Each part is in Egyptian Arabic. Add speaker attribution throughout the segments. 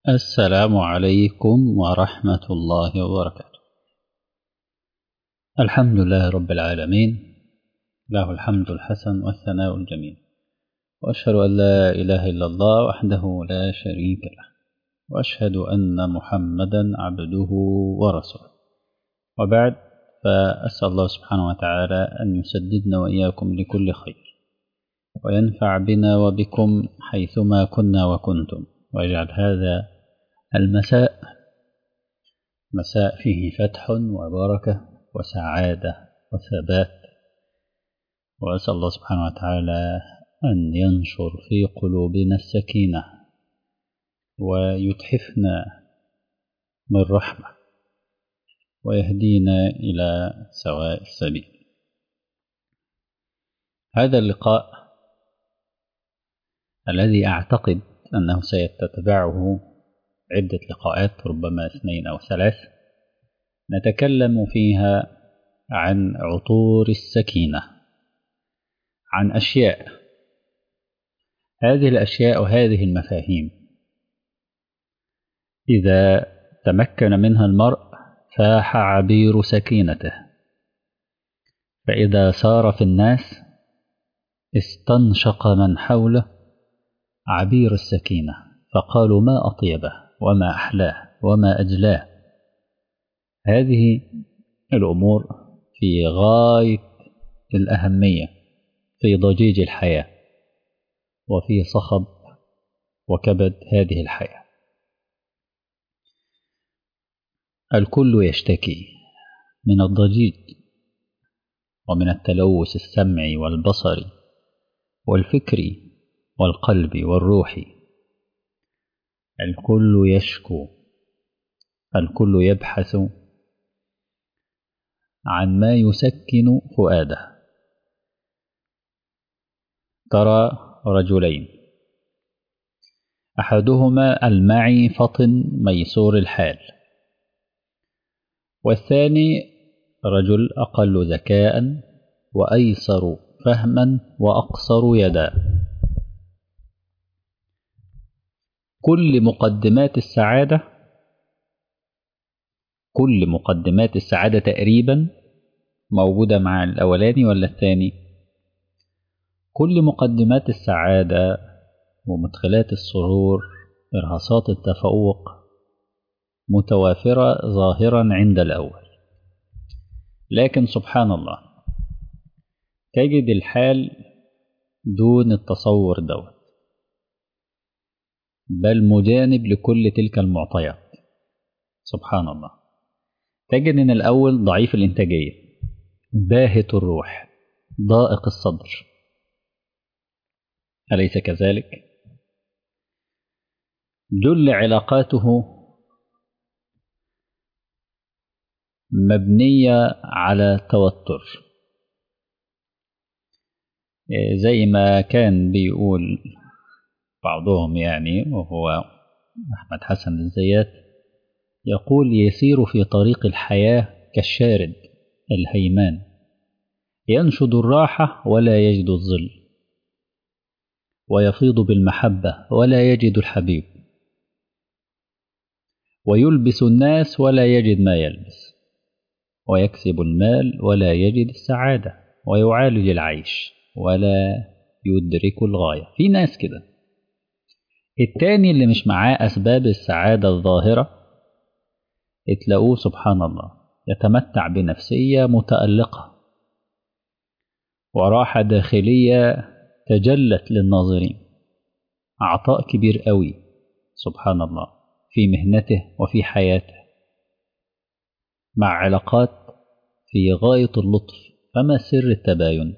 Speaker 1: السلام عليكم ورحمة الله وبركاته الحمد لله رب العالمين له الحمد الحسن والثناء الجميل وأشهد أن لا إله إلا الله وحده لا شريك له وأشهد أن محمدا عبده ورسوله وبعد فأسأل الله سبحانه وتعالى أن يسددنا وإياكم لكل خير وينفع بنا وبكم حيثما كنا وكنتم ويجعل هذا المساء مساء فيه فتح وبركة وسعادة وثبات وأسأل الله سبحانه وتعالى أن ينشر في قلوبنا السكينة ويتحفنا من رحمة ويهدينا إلى سواء السبيل هذا اللقاء الذي أعتقد أنه سيتتبعه عدة لقاءات ربما اثنين أو ثلاث نتكلم فيها عن عطور السكينة عن أشياء هذه الأشياء وهذه المفاهيم إذا تمكن منها المرء فاح عبير سكينته فإذا سار في الناس استنشق من حوله عبير السكينة فقالوا ما أطيبه وما أحلاه وما أجلاه هذه الأمور في غاية الأهمية في ضجيج الحياة وفي صخب وكبد هذه الحياة الكل يشتكي من الضجيج ومن التلوث السمعي والبصري والفكري والقلبي والروحي الكل يشكو الكل يبحث عن ما يسكن فؤاده ترى رجلين احدهما المعي فطن ميسور الحال والثاني رجل اقل ذكاء وايسر فهما واقصر يدا كل مقدمات السعاده كل مقدمات السعاده تقريبا موجوده مع الاولاني ولا الثاني كل مقدمات السعاده ومدخلات السرور ارهاصات التفوق متوافره ظاهرا عند الاول لكن سبحان الله تجد الحال دون التصور دوت بل مجانب لكل تلك المعطيات سبحان الله تجد ان الاول ضعيف الانتاجيه باهت الروح ضائق الصدر اليس كذلك جل علاقاته مبنيه على توتر زي ما كان بيقول بعضهم يعني وهو أحمد حسن الزيات يقول يسير في طريق الحياة كالشارد الهيمان ينشد الراحة ولا يجد الظل ويفيض بالمحبة ولا يجد الحبيب ويلبس الناس ولا يجد ما يلبس ويكسب المال ولا يجد السعادة ويعالج العيش ولا يدرك الغاية في ناس كده التاني اللي مش معاه أسباب السعادة الظاهرة تلاقوه سبحان الله يتمتع بنفسية متألقة وراحة داخلية تجلت للناظرين عطاء كبير قوي سبحان الله في مهنته وفي حياته مع علاقات في غاية اللطف فما سر التباين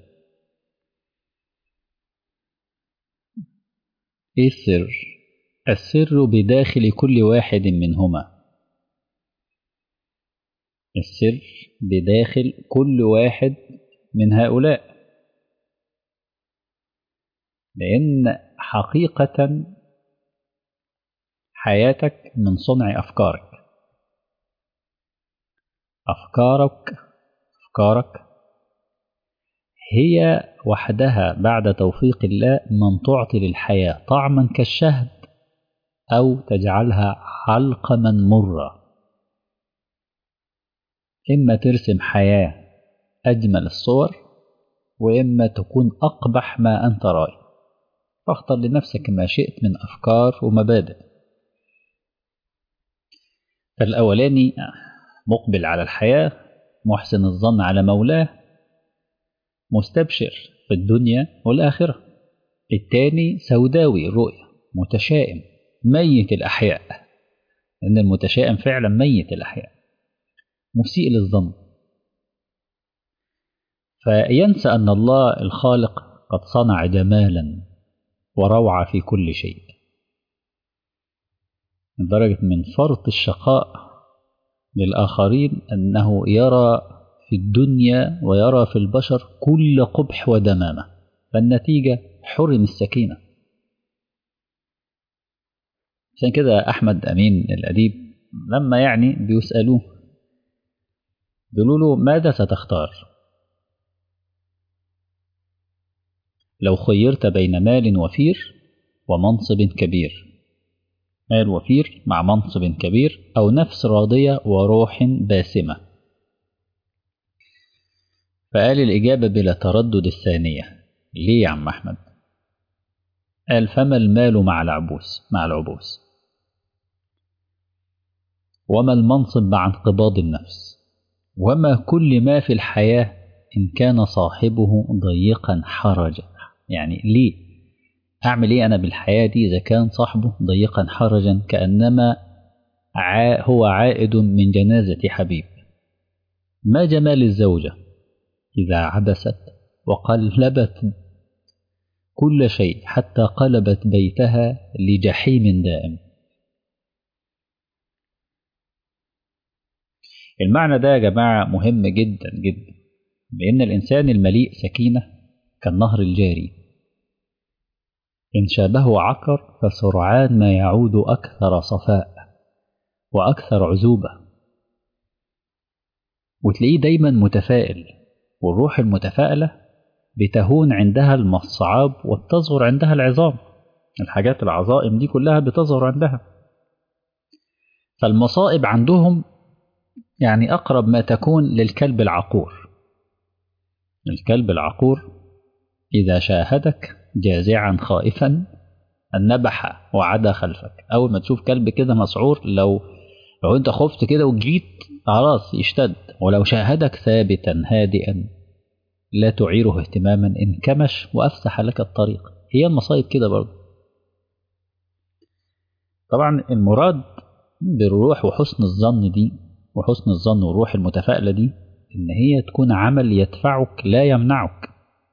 Speaker 1: ايه السر السر بداخل كل واحد منهما السر بداخل كل واحد من هؤلاء لان حقيقه حياتك من صنع افكارك افكارك افكارك هي وحدها بعد توفيق الله من تعطي للحياة طعما كالشهد أو تجعلها علقما مرة إما ترسم حياة أجمل الصور وإما تكون أقبح ما أنت رأي فاختر لنفسك ما شئت من أفكار ومبادئ فالأولاني مقبل على الحياة محسن الظن على مولاه مستبشر في الدنيا والآخرة الثاني سوداوي الرؤية متشائم ميت الأحياء إن المتشائم فعلا ميت الأحياء مسيء للظن فينسى أن الله الخالق قد صنع جمالا وروعة في كل شيء لدرجة من فرط الشقاء للآخرين أنه يرى في الدنيا ويرى في البشر كل قبح ودمامة فالنتيجة حرم السكينة عشان كده أحمد أمين الأديب لما يعني بيسألوه بيقولوا له ماذا ستختار لو خيرت بين مال وفير ومنصب كبير مال وفير مع منصب كبير أو نفس راضية وروح باسمة فقال الإجابة بلا تردد الثانية ليه يا عم أحمد قال فما المال مع العبوس مع العبوس وما المنصب مع انقباض النفس وما كل ما في الحياة إن كان صاحبه ضيقا حرجا يعني ليه أعمل إيه أنا بالحياة دي إذا كان صاحبه ضيقا حرجا كأنما هو عائد من جنازة حبيب ما جمال الزوجة إذا عبست وقلبت كل شيء حتى قلبت بيتها لجحيم دائم المعنى ده يا جماعة مهم جدا جدا لأن الإنسان المليء سكينة كالنهر الجاري إن شابه عقر فسرعان ما يعود أكثر صفاء وأكثر عزوبة وتلاقيه دايما متفائل والروح المتفائلة بتهون عندها الصعاب وتصغر عندها العظام الحاجات العظائم دي كلها بتصغر عندها فالمصائب عندهم يعني أقرب ما تكون للكلب العقور الكلب العقور إذا شاهدك جازعا خائفا النبح وعدا خلفك أول ما تشوف كلب كده مسعور لو لو أنت خفت كده وجيت خلاص يشتد ولو شاهدك ثابتا هادئا لا تعيره اهتماما انكمش وأفسح لك الطريق هي المصايب كده برضه طبعا المراد بالروح وحسن الظن دي وحسن الظن والروح المتفائلة دي إن هي تكون عمل يدفعك لا يمنعك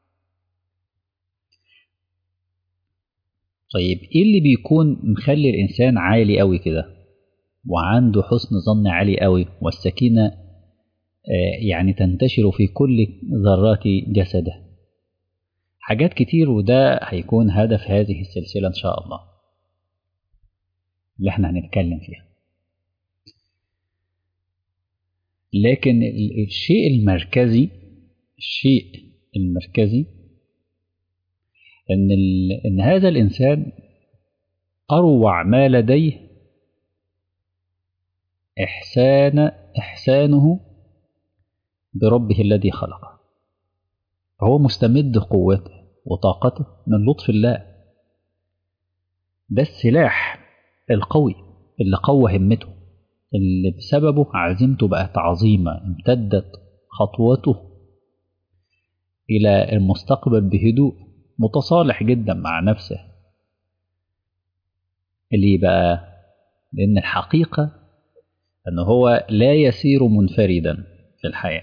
Speaker 1: طيب إيه اللي بيكون مخلي الإنسان عالي قوي كده وعنده حسن ظن عالي قوي والسكينة يعني تنتشر في كل ذرات جسده حاجات كتير وده هيكون هدف هذه السلسلة إن شاء الله اللي احنا هنتكلم فيها لكن الشيء المركزي الشيء المركزي ان ان هذا الانسان اروع ما لديه احسان احسانه بربه الذي خلقه فهو مستمد قوته وطاقته من لطف الله ده السلاح القوي اللي قوى همته اللي بسببه عزيمته بقت عظيمة امتدت خطوته إلى المستقبل بهدوء متصالح جدا مع نفسه اللي بقى لأن الحقيقة أنه هو لا يسير منفردا في الحياة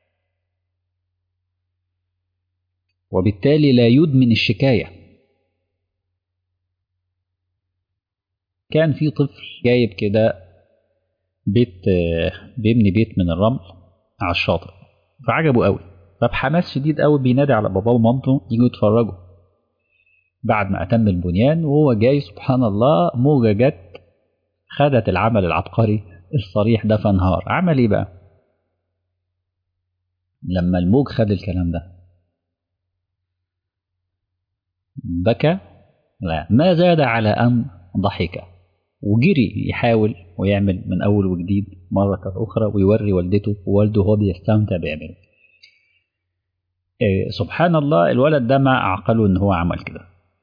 Speaker 1: وبالتالي لا يدمن الشكاية كان في طفل جايب كده بيت بيبني بيت من الرمل على الشاطئ فعجبه قوي فبحماس شديد قوي بينادي على باباه ومامته يجوا يتفرجوا بعد ما أتم البنيان وهو جاي سبحان الله موجة جت خدت العمل العبقري الصريح ده فانهار عمل ايه بقى لما الموج خد الكلام ده بكى لا ما زاد على أن ضحك وجري يحاول ويعمل من أول وجديد مرة أخرى ويوري والدته ووالده وهو بيستمتع بيعمله إيه سبحان الله الولد ده ما أعقله إن هو عمل كده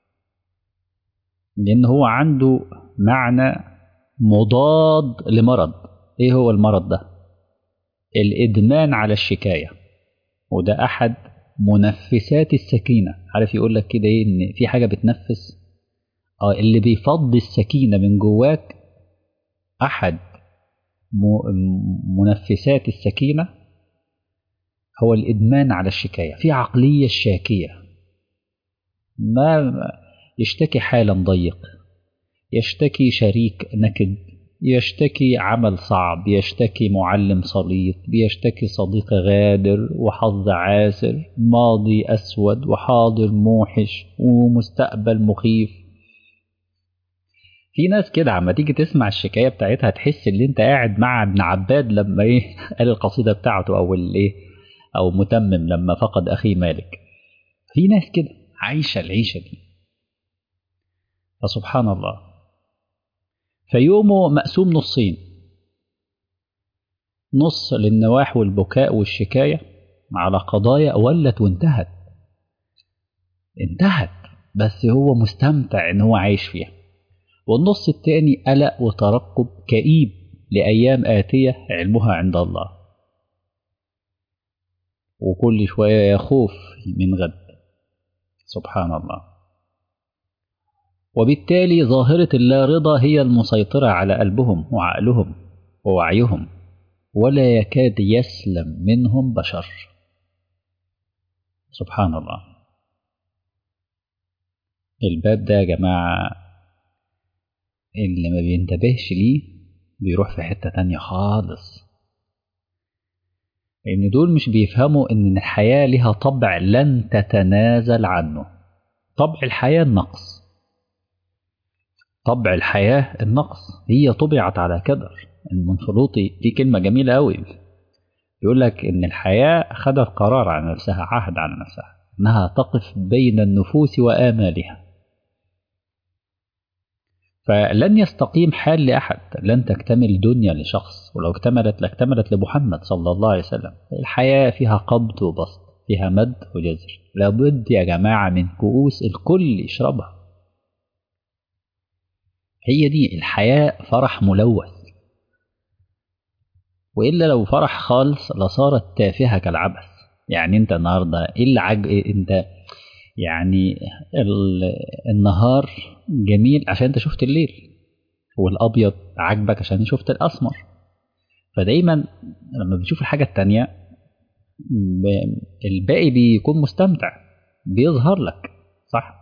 Speaker 1: لأن هو عنده معنى مضاد لمرض إيه هو المرض ده؟ الإدمان على الشكاية وده أحد منفسات السكينة عارف يقول لك كده إيه إن في حاجة بتنفس اه اللي بيفضي السكينة من جواك أحد منفسات السكينة هو الإدمان على الشكاية في عقلية الشاكية ما يشتكي حالا ضيق يشتكي شريك نكد يشتكي عمل صعب يشتكي معلم صليط بيشتكي صديق غادر وحظ عاسر ماضي أسود وحاضر موحش ومستقبل مخيف في ناس كده عما تيجي تسمع الشكايه بتاعتها تحس ان انت قاعد مع ابن عباد لما ايه قال القصيده بتاعته او الايه او متمم لما فقد اخيه مالك في ناس كده عايشه العيشه دي فسبحان الله فيومه مقسوم نصين نص للنواح والبكاء والشكايه على قضايا ولت وانتهت انتهت بس هو مستمتع ان هو عايش فيها والنص التاني قلق وترقب كئيب لأيام آتية علمها عند الله وكل شوية يخوف من غد سبحان الله وبالتالي ظاهرة اللا رضا هي المسيطرة على قلبهم وعقلهم ووعيهم ولا يكاد يسلم منهم بشر سبحان الله الباب ده يا جماعه اللي ما بينتبهش ليه بيروح في حتة تانية خالص لأن دول مش بيفهموا إن الحياة لها طبع لن تتنازل عنه طبع الحياة النقص طبع الحياة النقص هي طبعت على كدر المنفلوطي دي كلمة جميلة أوي يقول لك إن الحياة خدت قرار على نفسها عهد على نفسها إنها تقف بين النفوس وآمالها فلن يستقيم حال لأحد لن تكتمل دنيا لشخص ولو اكتملت لاكتملت لمحمد صلى الله عليه وسلم الحياة فيها قبض وبسط فيها مد وجزر لابد يا جماعة من كؤوس الكل يشربها هي دي الحياة فرح ملوث وإلا لو فرح خالص لصارت تافهة كالعبث يعني انت النهاردة ايه اللي عج... انت يعني النهار جميل عشان انت شفت الليل والابيض عاجبك عشان شفت الاسمر فدايما لما بتشوف الحاجه التانية الباقي بيكون مستمتع بيظهر لك صح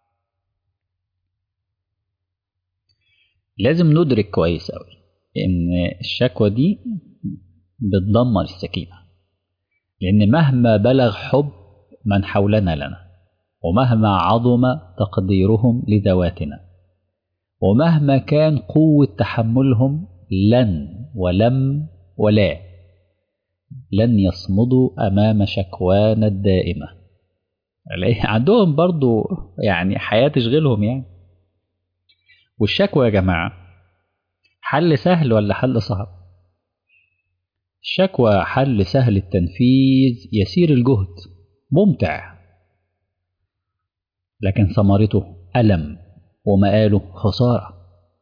Speaker 1: لازم ندرك كويس قوي ان الشكوى دي بتدمر السكينه لان مهما بلغ حب من حولنا لنا ومهما عظم تقديرهم لذواتنا ومهما كان قوة تحملهم لن ولم ولا لن يصمدوا أمام شكوانا الدائمة عندهم برضو يعني حياة تشغلهم يعني والشكوى يا جماعة حل سهل ولا حل صعب الشكوى حل سهل التنفيذ يسير الجهد ممتع لكن ثمرته ألم ومآله خسارة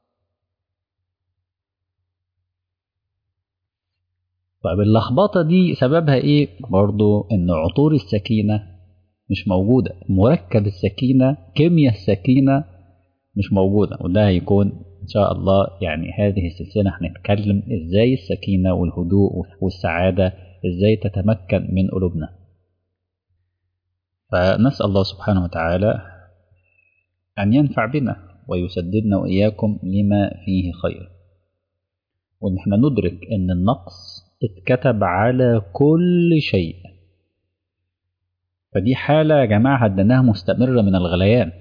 Speaker 1: طيب اللخبطة دي سببها إيه؟ برضو إن عطور السكينة مش موجودة مركب السكينة كيمياء السكينة مش موجودة وده هيكون إن شاء الله يعني هذه السلسلة هنتكلم إزاي السكينة والهدوء والسعادة إزاي تتمكن من قلوبنا فنسأل الله سبحانه وتعالى أن ينفع بنا ويسددنا وإياكم لما فيه خير وإن احنا ندرك أن النقص اتكتب على كل شيء فدي حالة يا جماعة هدناها مستمرة من الغليان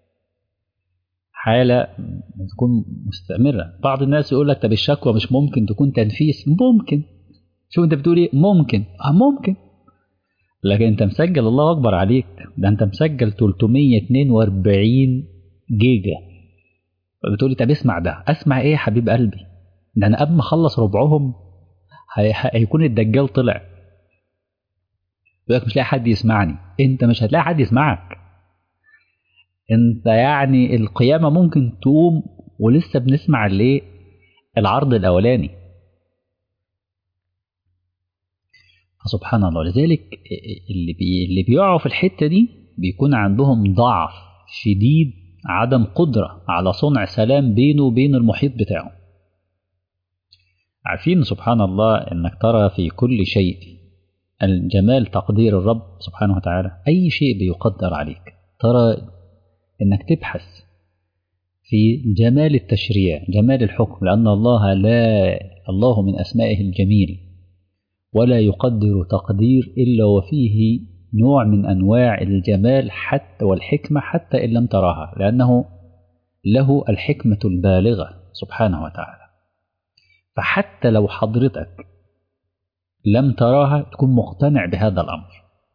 Speaker 1: حالة تكون مستمرة بعض الناس يقول لك طب الشكوى مش ممكن تكون تنفيس ممكن شوف انت بتقول ايه ممكن اه ممكن لكن انت مسجل الله اكبر عليك ده انت مسجل 342 جيجا بتقولي طب اسمع ده اسمع ايه يا حبيب قلبي ده انا قبل ما اخلص ربعهم هي... هيكون الدجال طلع يقول لك مش لاقي حد يسمعني انت مش هتلاقي حد يسمعك انت يعني القيامه ممكن تقوم ولسه بنسمع الايه العرض الاولاني فسبحان الله لذلك اللي بي اللي بيقعوا في الحته دي بيكون عندهم ضعف شديد عدم قدره على صنع سلام بينه وبين المحيط بتاعه عارفين سبحان الله انك ترى في كل شيء الجمال تقدير الرب سبحانه وتعالى اي شيء بيقدر عليك ترى انك تبحث في جمال التشريع جمال الحكم لان الله لا الله من اسمائه الجميل ولا يقدر تقدير الا وفيه نوع من انواع الجمال حتى والحكمه حتى ان لم تراها لانه له الحكمه البالغه سبحانه وتعالى فحتى لو حضرتك لم تراها تكون مقتنع بهذا الامر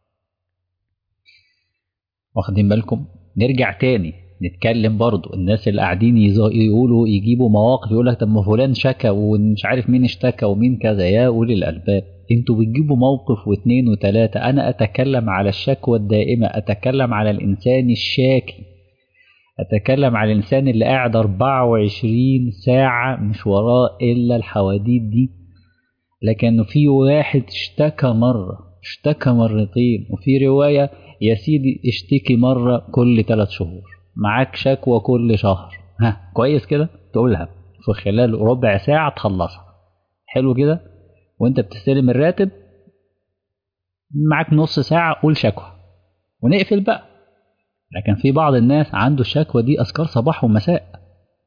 Speaker 1: واخدين بالكم نرجع تاني نتكلم برضو الناس اللي قاعدين يقولوا يجيبوا مواقف يقول لك طب ما فلان شكى ومش عارف مين اشتكى ومين كذا يا اولي الالباب انتوا بتجيبوا موقف واثنين وثلاثة انا اتكلم على الشكوى الدائمة اتكلم على الانسان الشاكي اتكلم على الانسان اللي قاعد 24 ساعة مش وراه الا الحواديت دي لكن في واحد اشتكى مرة اشتكى مرتين وفي رواية يا سيدي اشتكي مرة كل ثلاث شهور معاك شكوى كل شهر ها كويس كده تقولها في خلال ربع ساعة تخلصها حلو كده وانت بتستلم الراتب معاك نص ساعة قول شكوى ونقفل بقى لكن في بعض الناس عنده الشكوى دي أذكار صباح ومساء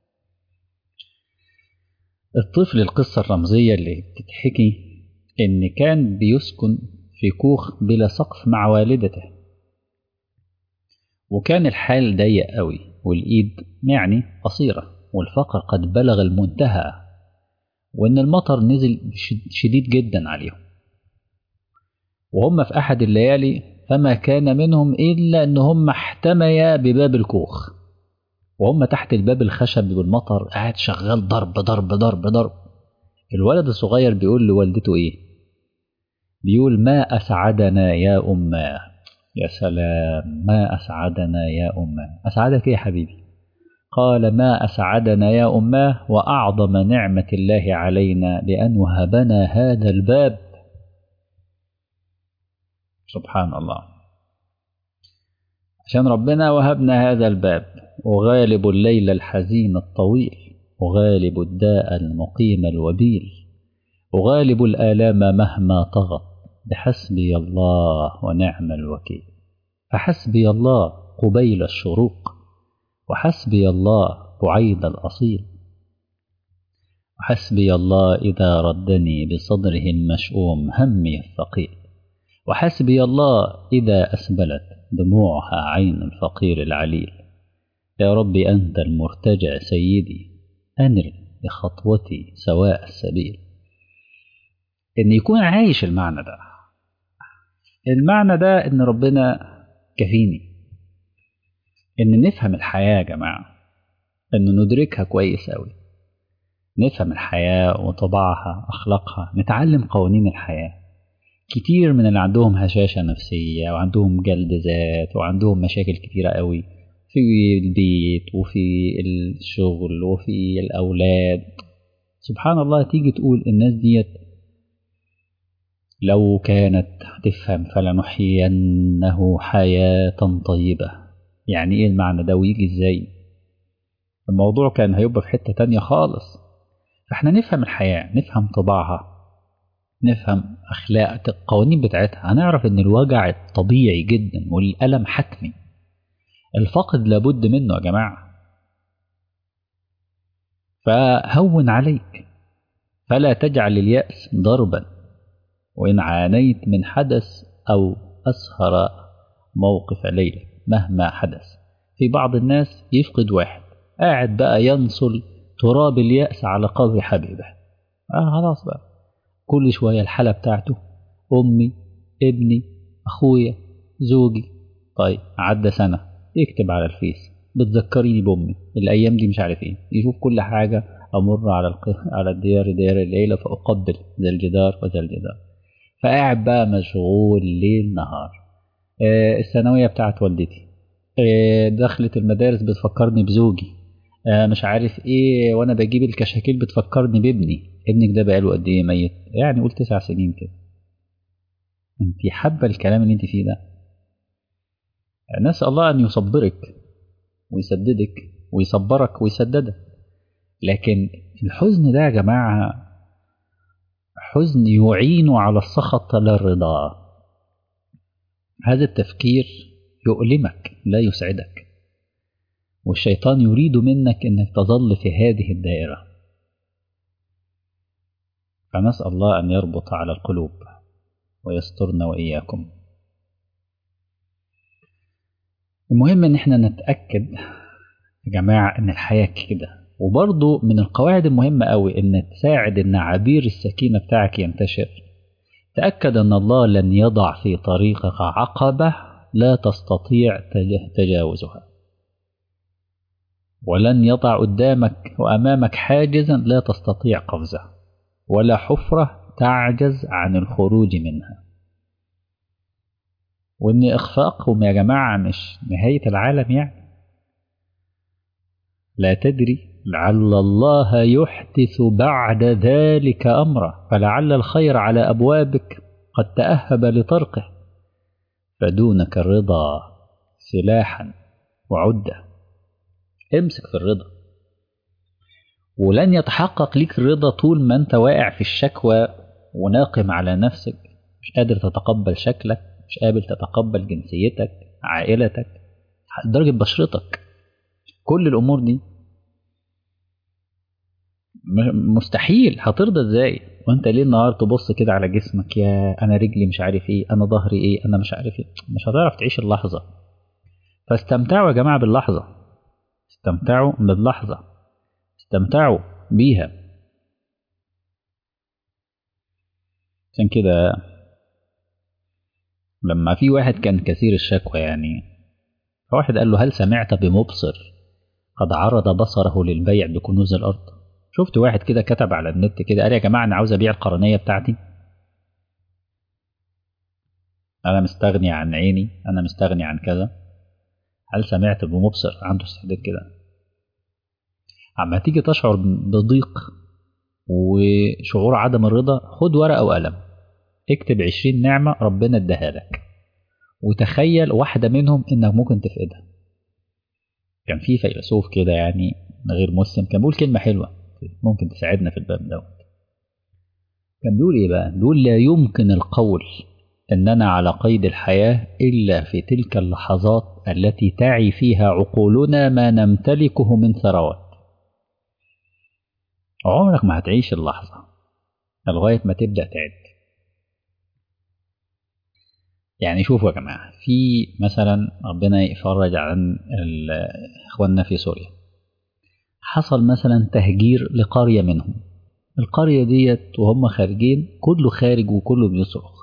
Speaker 1: الطفل القصة الرمزية اللي بتتحكي إن كان بيسكن في كوخ بلا سقف مع والدته وكان الحال ضيق قوي والإيد يعني قصيرة والفقر قد بلغ المنتهى وإن المطر نزل شديد جدا عليهم وهم في أحد الليالي فما كان منهم إلا أن هم احتميا بباب الكوخ وهم تحت الباب الخشب والمطر قاعد شغال ضرب ضرب ضرب ضرب الولد الصغير بيقول لوالدته إيه بيقول ما أسعدنا يا أماه يا سلام ما أسعدنا يا أماه أسعدك إيه يا حبيبي قال ما أسعدنا يا أماه وأعظم نعمة الله علينا بأن وهبنا هذا الباب سبحان الله عشان ربنا وهبنا هذا الباب وغالب الليل الحزين الطويل وغالب الداء المقيم الوبيل وغالب الآلام مهما طغت بحسبي الله ونعم الوكيل فحسبي الله قبيل الشروق وحسبي الله بعيد الأصيل وحسبي الله إذا ردني بصدره المشؤوم همي الثقيل وحسبي الله إذا أسبلت دموعها عين الفقير العليل يا رب أنت المرتجع سيدي أنل بخطوتي سواء السبيل إن يكون عايش المعنى ده المعنى ده إن ربنا كفيني إن نفهم الحياة يا جماعة إن ندركها كويس أوي نفهم الحياة وطباعها أخلاقها نتعلم قوانين الحياة كتير من اللي عندهم هشاشة نفسية وعندهم جلد ذات وعندهم مشاكل كتيرة قوي في البيت وفي الشغل وفي الأولاد سبحان الله تيجي تقول الناس ديت لو كانت هتفهم فلنحيينه حياة طيبة يعني ايه المعنى ده ويجي ازاي الموضوع كان هيبقى في حتة تانية خالص فاحنا نفهم الحياة نفهم طباعها نفهم أخلاق القوانين بتاعتها هنعرف إن الوجع طبيعي جدا والألم حتمي الفقد لابد منه يا جماعة فهون عليك فلا تجعل اليأس ضربا وإن عانيت من حدث أو أسهر موقف ليلة مهما حدث في بعض الناس يفقد واحد قاعد بقى ينصل تراب اليأس على قبر حبيبه آه خلاص بقى كل شوية الحالة بتاعته أمي ابني أخويا زوجي طيب عدى سنة يكتب على الفيس بتذكريني بامي الايام دي مش عارف ايه يشوف كل حاجه امر على الق... على الديار ديار الليله فاقبل ذا الجدار وذا الجدار فقاعد بقى مشغول ليل نهار آه الثانويه بتاعت والدتي آه دخلت المدارس بتفكرني بزوجي آه مش عارف ايه وانا بجيب الكشاكيل بتفكرني بابني ابنك ده بقاله قد ايه ميت يعني قول تسع سنين كده انت حابه الكلام اللي انت فيه ده نسال الله ان يصبرك ويسددك ويصبرك ويسددك لكن الحزن ده يا جماعه حزن يعين على السخط لا الرضا هذا التفكير يؤلمك لا يسعدك والشيطان يريد منك انك تظل في هذه الدائره فنسال الله ان يربط على القلوب ويسترنا واياكم المهم ان احنا نتاكد يا جماعه ان الحياه كده وبرضه من القواعد المهمه قوي ان تساعد ان عبير السكينه بتاعك ينتشر تاكد ان الله لن يضع في طريقك عقبه لا تستطيع تجاوزها ولن يضع قدامك وامامك حاجزا لا تستطيع قفزه ولا حفره تعجز عن الخروج منها وان اخفاقهم يا جماعه مش نهايه العالم يعني لا تدري لعل الله يحدث بعد ذلك امرا فلعل الخير على ابوابك قد تاهب لطرقه فدونك الرضا سلاحا وعده امسك في الرضا ولن يتحقق ليك الرضا طول ما انت واقع في الشكوى وناقم على نفسك مش قادر تتقبل شكلك مش قادر تتقبل جنسيتك عائلتك درجة بشرتك كل الأمور دي مستحيل هترضى ازاي وانت ليه النهار تبص كده على جسمك يا انا رجلي مش عارف ايه انا ظهري ايه انا مش عارف ايه مش هتعرف تعيش اللحظة فاستمتعوا يا جماعة باللحظة استمتعوا باللحظة استمتعوا بيها عشان كده لما في واحد كان كثير الشكوى يعني فواحد قال له هل سمعت بمبصر قد عرض بصره للبيع بكنوز الأرض شفت واحد كده كتب على النت كده قال يا جماعة أنا عاوز أبيع القرنية بتاعتي أنا مستغني عن عيني أنا مستغني عن كذا هل سمعت بمبصر عنده استعداد كده عما تيجي تشعر بضيق وشعور عدم الرضا خد ورقة وقلم اكتب عشرين نعمة ربنا اداها لك وتخيل واحدة منهم انك ممكن تفقدها كان في فيلسوف كده يعني غير مسلم كان بيقول كلمة حلوة ممكن تساعدنا في الباب دوت كان بيقول ايه بقى بيقول لا يمكن القول اننا على قيد الحياة الا في تلك اللحظات التي تعي فيها عقولنا ما نمتلكه من ثروات عمرك ما هتعيش اللحظة لغاية ما تبدأ تعد يعني شوفوا يا جماعة في مثلا ربنا يفرج عن إخواننا في سوريا حصل مثلا تهجير لقرية منهم القرية ديت وهم خارجين كله خارج وكله بيصرخ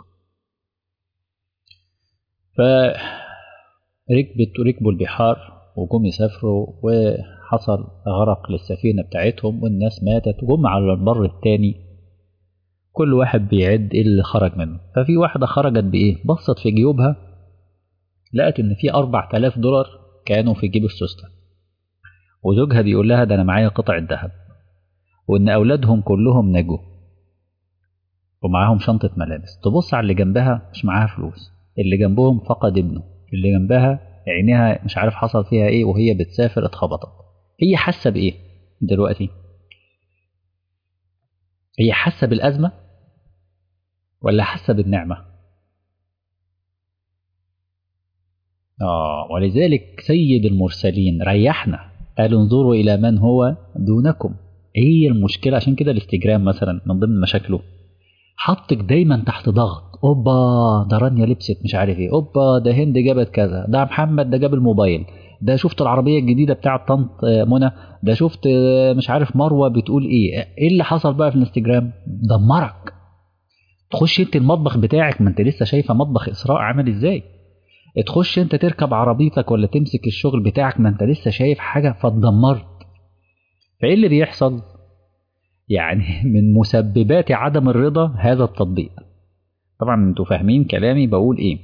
Speaker 1: فركبت ركبوا البحار وجم يسافروا وحصل غرق للسفينة بتاعتهم والناس ماتت وجم على البر التاني كل واحد بيعد ايه اللي خرج منه ففي واحدة خرجت بإيه بصت في جيوبها لقت إن في أربع تلاف دولار كانوا في جيب السوستة وزوجها بيقول لها ده أنا معايا قطع الذهب وإن أولادهم كلهم نجوا ومعاهم شنطة ملابس تبص على اللي جنبها مش معاها فلوس اللي جنبهم فقد ابنه اللي جنبها عينيها مش عارف حصل فيها ايه وهي بتسافر اتخبطت هي حاسة بإيه دلوقتي هي حاسة بالأزمة ولا حاسة بالنعمة آه ولذلك سيد المرسلين ريحنا قال انظروا إلى من هو دونكم هي المشكلة عشان كده الانستجرام مثلا من ضمن مشاكله حطك دايما تحت ضغط اوبا ده رانيا لبست مش عارف ايه اوبا ده هند جابت كذا ده محمد ده جاب الموبايل ده شفت العربيه الجديده بتاعه طنط منى ده شفت مش عارف مروه بتقول ايه ايه اللي حصل بقى في الانستجرام دمرك تخش انت المطبخ بتاعك ما انت لسه شايفه مطبخ اسراء عامل ازاي تخش انت تركب عربيتك ولا تمسك الشغل بتاعك ما انت لسه شايف حاجه فاتدمرت فايه اللي بيحصل يعني من مسببات عدم الرضا هذا التطبيق طبعا انتوا فاهمين كلامي بقول ايه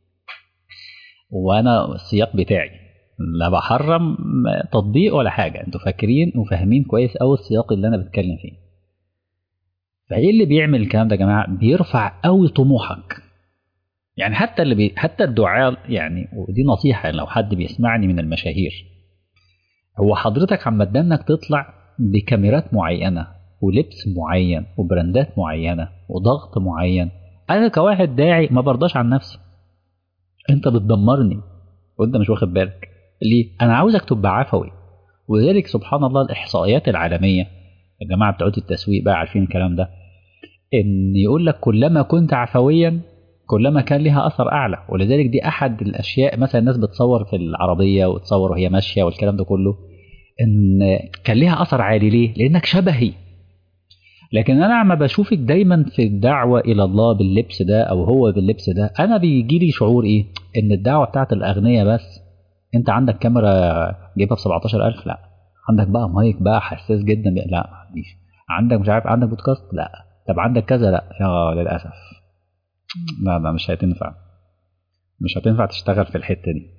Speaker 1: وانا السياق بتاعي لا بحرم تطبيق ولا حاجه انتوا فاكرين وفاهمين كويس قوي السياق اللي انا بتكلم فيه فايه اللي بيعمل الكلام ده يا جماعه بيرفع قوي طموحك يعني حتى اللي بي... حتى الدعاء يعني ودي نصيحه لو حد بيسمعني من المشاهير هو حضرتك عم انك تطلع بكاميرات معينه ولبس معين وبراندات معينه وضغط معين انا كواحد داعي ما برضاش عن نفسي انت بتدمرني وانت مش واخد بالك ليه انا عاوزك تبقى عفوي ولذلك سبحان الله الاحصائيات العالميه الجماعه بتوع التسويق بقى عارفين الكلام ده ان يقول لك كلما كنت عفويا كلما كان لها اثر اعلى ولذلك دي احد الاشياء مثلا الناس بتصور في العربيه وتصور وهي ماشيه والكلام ده كله ان كان ليها اثر عالي ليه لانك شبهي لكن انا عم بشوفك دايما في الدعوه الى الله باللبس ده او هو باللبس ده انا بيجي لي شعور ايه ان الدعوه بتاعت الاغنياء بس انت عندك كاميرا جايبها ب 17000 لا عندك بقى مايك بقى حساس جدا لا ما عنديش عندك مش عارف عندك بودكاست لا طب عندك كذا لا يا للاسف لا لا مش هتنفع مش هتنفع تشتغل في الحته دي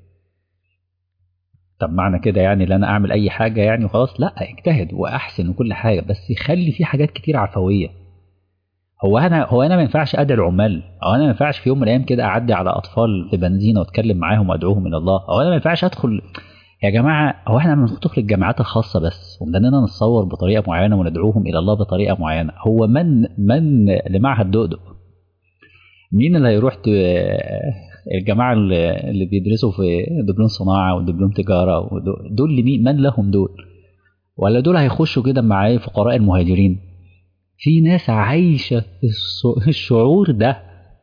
Speaker 1: طب معنى كده يعني ان انا اعمل اي حاجه يعني وخلاص لا اجتهد واحسن وكل حاجه بس يخلي في حاجات كتير عفويه هو انا هو انا ما ينفعش ادعي العمال او انا ما ينفعش في يوم من الايام كده اعدي على اطفال في بنزينه واتكلم معاهم وادعوهم الى الله او انا ما ينفعش ادخل يا جماعه هو احنا بندخل الجامعات الخاصه بس وبدنا نتصور بطريقه معينه وندعوهم الى الله بطريقه معينه هو من من لمعهد دؤدؤ مين اللي هيروح الجماعه اللي بيدرسوا في دبلوم صناعه ودبلوم تجاره دول لمين من لهم دول ولا دول هيخشوا كده مع فقراء المهاجرين في ناس عايشه الشعور ده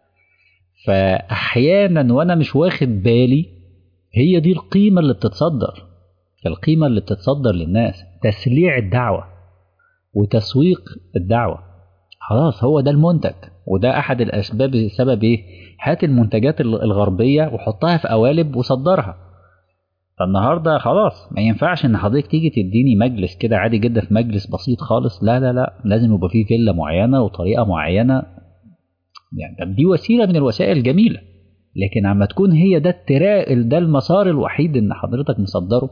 Speaker 1: فاحيانا وانا مش واخد بالي هي دي القيمه اللي بتتصدر القيمه اللي بتتصدر للناس تسليع الدعوه وتسويق الدعوه خلاص هو ده المنتج وده احد الاسباب سبب ايه هات المنتجات الغربيه وحطها في قوالب وصدرها فالنهارده خلاص ما ينفعش ان حضرتك تيجي تديني مجلس كده عادي جدا في مجلس بسيط خالص لا لا لا لازم يبقى فيه فيلا معينه وطريقه معينه يعني طب دي وسيله من الوسائل الجميله لكن عما تكون هي ده التراء ده المسار الوحيد ان حضرتك مصدره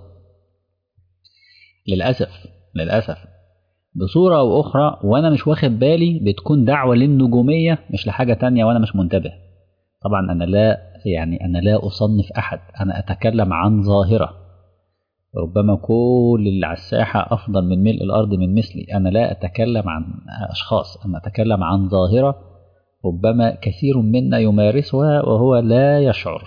Speaker 1: للاسف للاسف بصورة أو أخرى وأنا مش واخد بالي بتكون دعوة للنجومية مش لحاجة تانية وأنا مش منتبه طبعا أنا لا يعني أنا لا أصنف أحد أنا أتكلم عن ظاهرة ربما كل اللي على الساحة أفضل من ملء الأرض من مثلي أنا لا أتكلم عن أشخاص أنا أتكلم عن ظاهرة ربما كثير منا يمارسها وهو لا يشعر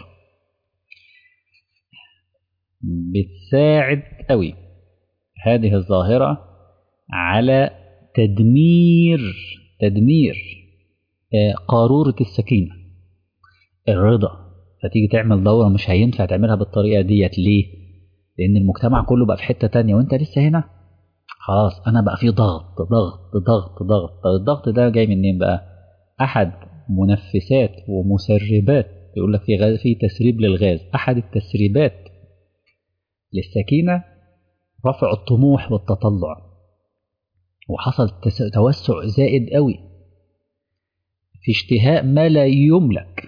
Speaker 1: بتساعد قوي هذه الظاهره على تدمير تدمير قارورة السكينة الرضا فتيجي تعمل دورة مش هينفع تعملها بالطريقة ديت ليه؟ لأن المجتمع كله بقى في حتة تانية وأنت لسه هنا خلاص أنا بقى في ضغط ضغط ضغط ضغط طب الضغط ده جاي منين بقى؟ أحد منفسات ومسربات يقول لك في غاز في تسريب للغاز أحد التسريبات للسكينة رفع الطموح والتطلع وحصل توسع زائد قوي في اشتهاء ما لا يملك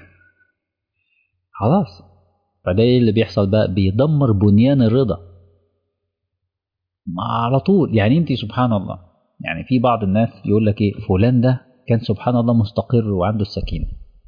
Speaker 1: خلاص فده اللي بيحصل بقى بيدمر بنيان الرضا على طول يعني انت سبحان الله يعني في بعض الناس يقول لك ايه فلان ده كان سبحان الله مستقر وعنده السكينه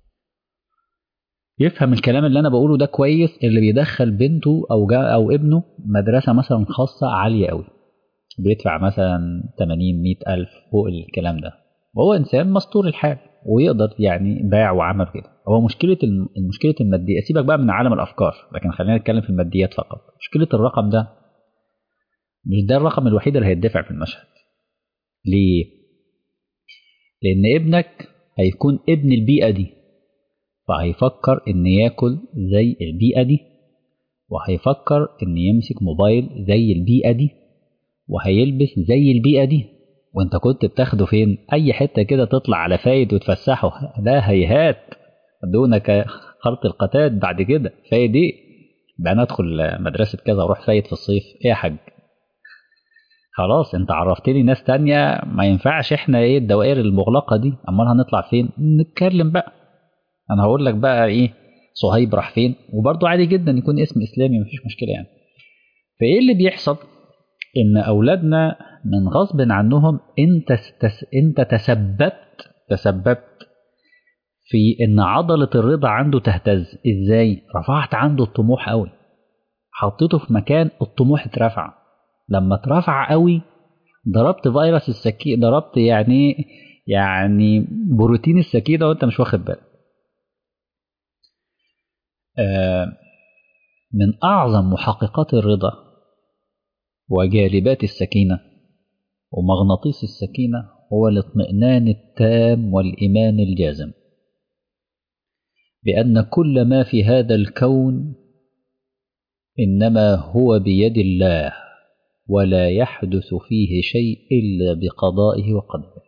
Speaker 1: يفهم الكلام اللي انا بقوله ده كويس اللي بيدخل بنته او جا او ابنه مدرسه مثلا خاصه عاليه قوي بيدفع مثلا 80 100 ألف فوق الكلام ده وهو إنسان مستور الحال ويقدر يعني باع وعمل كده هو مشكلة المشكلة المادية سيبك بقى من عالم الأفكار لكن خلينا نتكلم في الماديات فقط مشكلة الرقم ده مش ده الرقم الوحيد اللي هيدفع في المشهد ليه؟ لأن ابنك هيكون ابن البيئة دي فهيفكر إن ياكل زي البيئة دي وهيفكر إن يمسك موبايل زي البيئة دي وهيلبس زي البيئة دي وانت كنت بتاخده فين اي حتة كده تطلع على فايد وتفسحه لا هيهات دونك خلط القتاد بعد كده فايد ايه بقى انا ادخل مدرسه كذا واروح فايد في الصيف ايه يا حاج خلاص انت عرفتني ناس تانية ما ينفعش احنا ايه الدوائر المغلقه دي امال هنطلع فين نتكلم بقى انا هقول لك بقى ايه صهيب راح فين وبرضه عادي جدا يكون اسم اسلامي مفيش مشكله يعني فايه اللي بيحصل ان اولادنا من غصب عنهم انت استس... انت تسببت تسببت في ان عضله الرضا عنده تهتز ازاي رفعت عنده الطموح قوي حطيته في مكان الطموح اترفع لما اترفع قوي ضربت فيروس السكين ضربت يعني يعني بروتين السكينه وانت مش واخد بالك آه من اعظم محققات الرضا وجالبات السكينه ومغناطيس السكينه هو الاطمئنان التام والايمان الجازم بان كل ما في هذا الكون انما هو بيد الله ولا يحدث فيه شيء الا بقضائه وقدره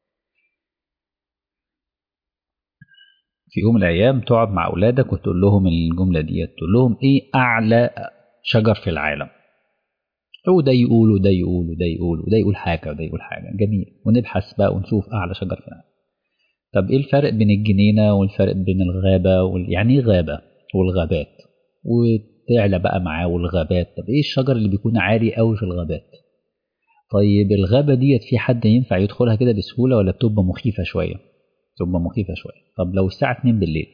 Speaker 1: في يوم من الايام تقعد مع اولادك وتقول لهم الجمله دي تقول لهم ايه اعلى شجر في العالم وده يقول وده يقول وده يقول وده يقول حاجه وده يقول حاجه جميل ونبحث بقى ونشوف اعلى شجر في العالم طب ايه الفرق بين الجنينه والفرق بين الغابه وال... يعني ايه غابه والغابات وتعلى بقى معاه والغابات طب ايه الشجر اللي بيكون عالي قوي في الغابات طيب الغابه ديت في حد ينفع يدخلها كده بسهوله ولا بتبقى مخيفه شويه تبقى مخيفة شوية طب لو الساعة 2 بالليل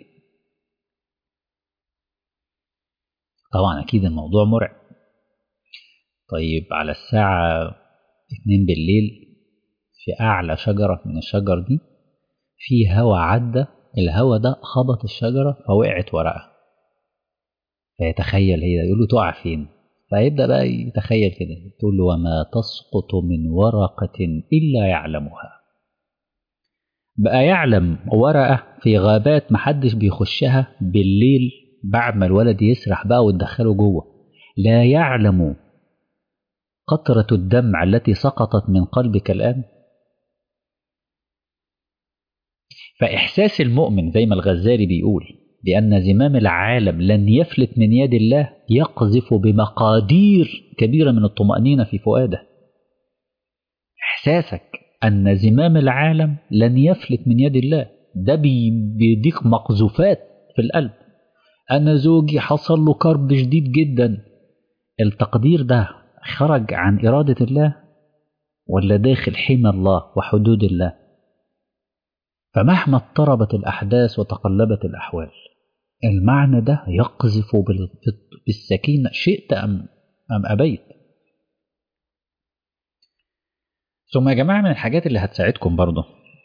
Speaker 1: طبعا أكيد الموضوع مرعب طيب على الساعة 2 بالليل في أعلى شجرة من الشجر دي في هوا عدى الهوا ده خبط الشجرة فوقعت ورقة فيتخيل هي يقول له تقع فين فيبدأ بقى يتخيل كده تقول له وما تسقط من ورقة إلا يعلمها بقى يعلم ورقة في غابات محدش بيخشها بالليل بعد ما الولد يسرح بقى وتدخله جوه لا يعلم قطرة الدمع التي سقطت من قلبك الآن فإحساس المؤمن زي ما الغزالي بيقول بأن زمام العالم لن يفلت من يد الله يقذف بمقادير كبيرة من الطمأنينة في فؤاده إحساسك أن زمام العالم لن يفلت من يد الله ده بيديك مقذوفات في القلب أنا زوجي حصل له كرب شديد جدا التقدير ده خرج عن إرادة الله ولا داخل حمى الله وحدود الله فمهما اضطربت الأحداث وتقلبت الأحوال المعنى ده يقذف بالسكينة شئت أم, أم أبيت ثم يا جماعة من الحاجات اللي هتساعدكم برضه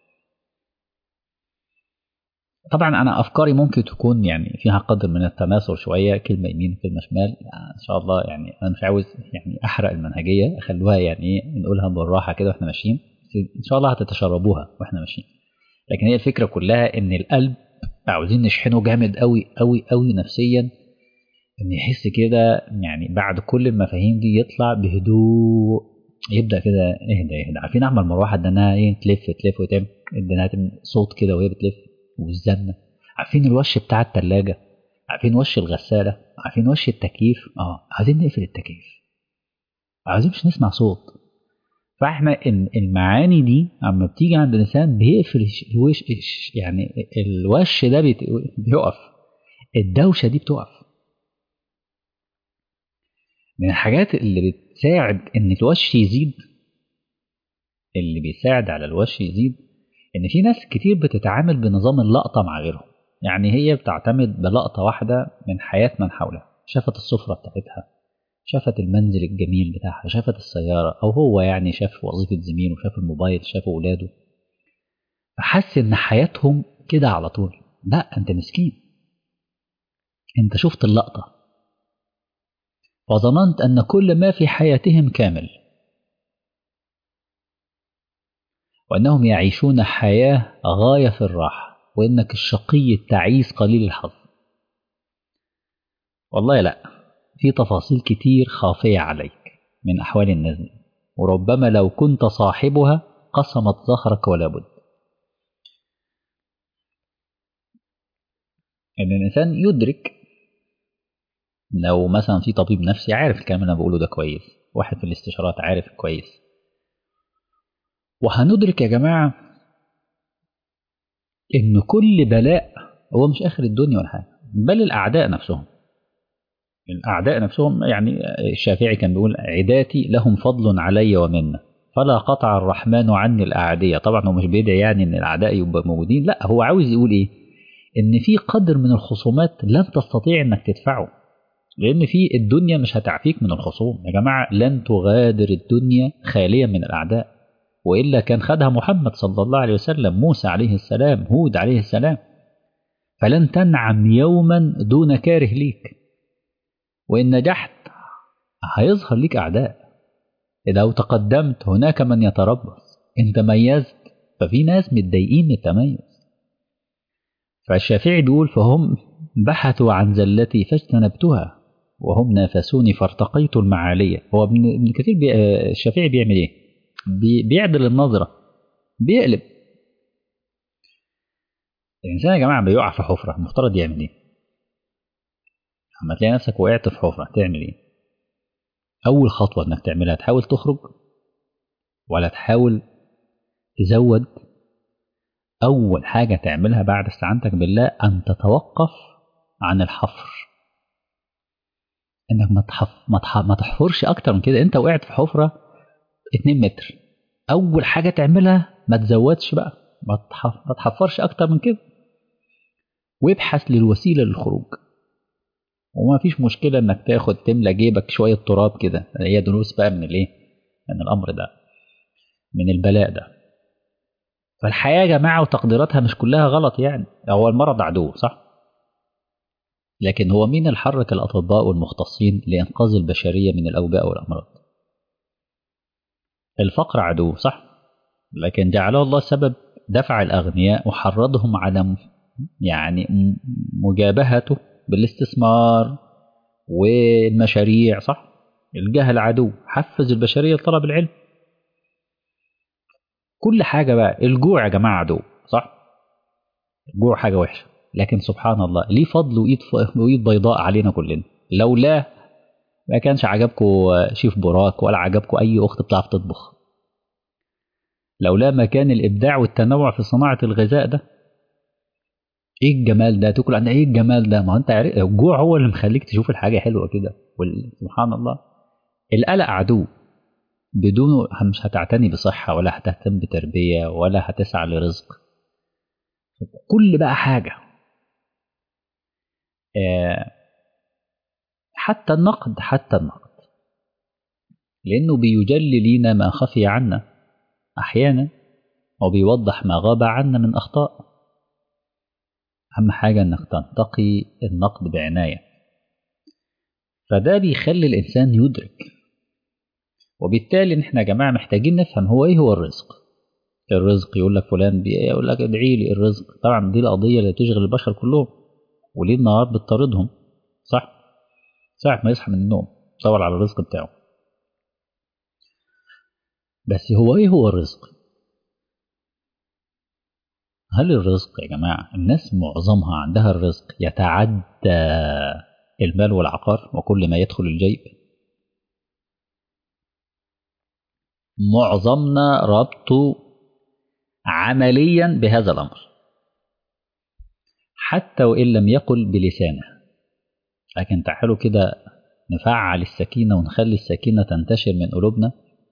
Speaker 1: طبعا أنا أفكاري ممكن تكون يعني فيها قدر من التماثل شوية كلمة يمين كلمة شمال إن شاء الله يعني أنا مش عاوز يعني أحرق المنهجية أخلوها يعني نقولها بالراحة كده وإحنا ماشيين إن شاء الله هتتشربوها وإحنا ماشيين لكن هي الفكرة كلها إن القلب عاوزين نشحنه جامد قوي قوي قوي نفسيا إن يحس كده يعني بعد كل المفاهيم دي يطلع بهدوء يبدا كده اهدى اهدى عارفين اعمل مروحه ده انها ايه تلف تلف وتعمل انها صوت كده وهي بتلف والزنه عارفين الوش بتاع التلاجة عارفين وش الغسالة عارفين وش التكييف اه عايزين نقفل التكييف عايزين مش نسمع صوت فاحنا المعاني دي اما بتيجي عند الانسان بيقفل الوش يعني الوش ده بيقف الدوشه دي بتقف من الحاجات اللي بتساعد ان الوش يزيد اللي بيساعد على الوش يزيد ان في ناس كتير بتتعامل بنظام اللقطه مع غيرهم يعني هي بتعتمد بلقطه واحده من حياه من حولها شافت السفره بتاعتها شافت المنزل الجميل بتاعها شافت السياره او هو يعني شاف وظيفه زميله شاف الموبايل شاف اولاده فحس ان حياتهم كده على طول لا انت مسكين انت شفت اللقطه وظننت أن كل ما في حياتهم كامل وأنهم يعيشون حياة غاية في الراحة وإنك الشقي التعيس قليل الحظ والله لا في تفاصيل كتير خافية عليك من أحوال الناس دي وربما لو كنت صاحبها قسمت ظهرك ولا بد ان الانسان يدرك لو مثلا في طبيب نفسي عارف الكلام اللي انا بقوله ده كويس واحد في الاستشارات عارف كويس وهندرك يا جماعه ان كل بلاء هو مش اخر الدنيا ولا حاجه بل الاعداء نفسهم الاعداء نفسهم يعني الشافعي كان بيقول عداتي لهم فضل علي ومنه فلا قطع الرحمن عني الاعديه طبعا هو مش بيدعي يعني ان الاعداء يبقوا موجودين لا هو عاوز يقول ايه ان في قدر من الخصومات لن تستطيع انك تدفعه لان في الدنيا مش هتعفيك من الخصوم يا جماعه لن تغادر الدنيا خاليه من الاعداء والا كان خدها محمد صلى الله عليه وسلم موسى عليه السلام هود عليه السلام فلن تنعم يوما دون كاره ليك وان نجحت هيظهر ليك اعداء لو تقدمت هناك من يتربص ان تميزت ففي ناس متضايقين من التميز فالشافعي بيقول فهم بحثوا عن زلتي فاجتنبتها وهم نافسوني فارتقيت المعالية هو ابن كثير بي... الشافعي بيعمل ايه بي... بيعدل النظرة بيقلب الإنسان يا جماعة بيقع في حفرة المفترض يعمل ايه لما تلاقي نفسك وقعت في حفرة تعمل ايه أول خطوة إنك تعملها تحاول تخرج ولا تحاول تزود أول حاجة تعملها بعد استعانتك بالله أن تتوقف عن الحفر إنك ما تحف ما, تح... ما تحفرش أكتر من كده أنت وقعت في حفرة 2 متر أول حاجة تعملها ما تزودش بقى ما, تحف... ما تحفرش أكتر من كده وابحث للوسيلة للخروج وما فيش مشكلة إنك تاخد تملى جيبك شوية تراب كده هي دروس بقى من الإيه؟ من الأمر ده من البلاء ده فالحياة يا جماعة وتقديراتها مش كلها غلط يعني هو المرض عدو صح؟ لكن هو مين اللي حرك الأطباء والمختصين لإنقاذ البشرية من الأوباء والأمراض؟ الفقر عدو صح؟ لكن جعله الله سبب دفع الأغنياء وحرضهم على يعني مجابهته بالاستثمار والمشاريع صح؟ الجهل عدو حفز البشرية لطلب العلم كل حاجة بقى الجوع يا جماعة عدو صح؟ الجوع حاجة وحشة لكن سبحان الله ليه فضل وإيد, وإيد بيضاء علينا كلنا لولا ما كانش عجبكم شيف براك ولا عجبكم أي أخت بتعرف تطبخ لولا ما كان الإبداع والتنوع في صناعة الغذاء ده ايه الجمال ده تاكل عن ايه الجمال ده ما انت عارف الجوع هو اللي مخليك تشوف الحاجه حلوه كده سبحان الله القلق عدو بدونه مش هتعتني بصحة ولا هتهتم بتربية ولا هتسعى لرزق كل بقى حاجة حتى النقد حتى النقد لأنه بيجلي لينا ما خفي عنا أحيانا وبيوضح ما غاب عنا من أخطاء أهم حاجة إنك تنتقي النقد بعناية فده بيخلي الإنسان يدرك وبالتالي احنا يا جماعه محتاجين نفهم هو ايه هو الرزق الرزق يقول لك فلان يقول لك ادعي لي الرزق طبعا دي القضيه اللي تشغل البشر كلهم وليه النهار بتطاردهم صح ساعة ما يصحى من النوم دور على الرزق بتاعه بس هو ايه هو الرزق هل الرزق يا جماعة الناس معظمها عندها الرزق يتعدى المال والعقار وكل ما يدخل الجيب معظمنا ربطه عمليا بهذا الأمر حتى وإن لم يقل بلسانه لكن تعالوا كده نفعل السكينة ونخلي السكينة تنتشر من قلوبنا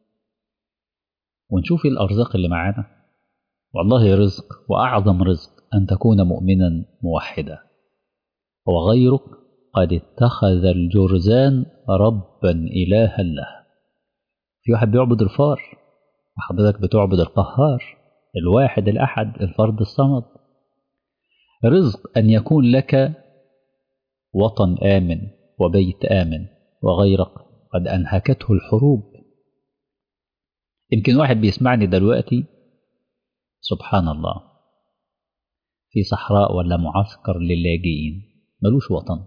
Speaker 1: ونشوف الأرزاق اللي معانا والله رزق وأعظم رزق أن تكون مؤمنا موحدا وغيرك قد اتخذ الجرزان ربا إلها له في واحد بيعبد الفار وحضرتك بتعبد القهار الواحد الأحد الفرد الصمد رزق أن يكون لك وطن آمن وبيت آمن وغيرك قد أنهكته الحروب يمكن واحد بيسمعني دلوقتي سبحان الله في صحراء ولا معسكر للاجئين ملوش وطن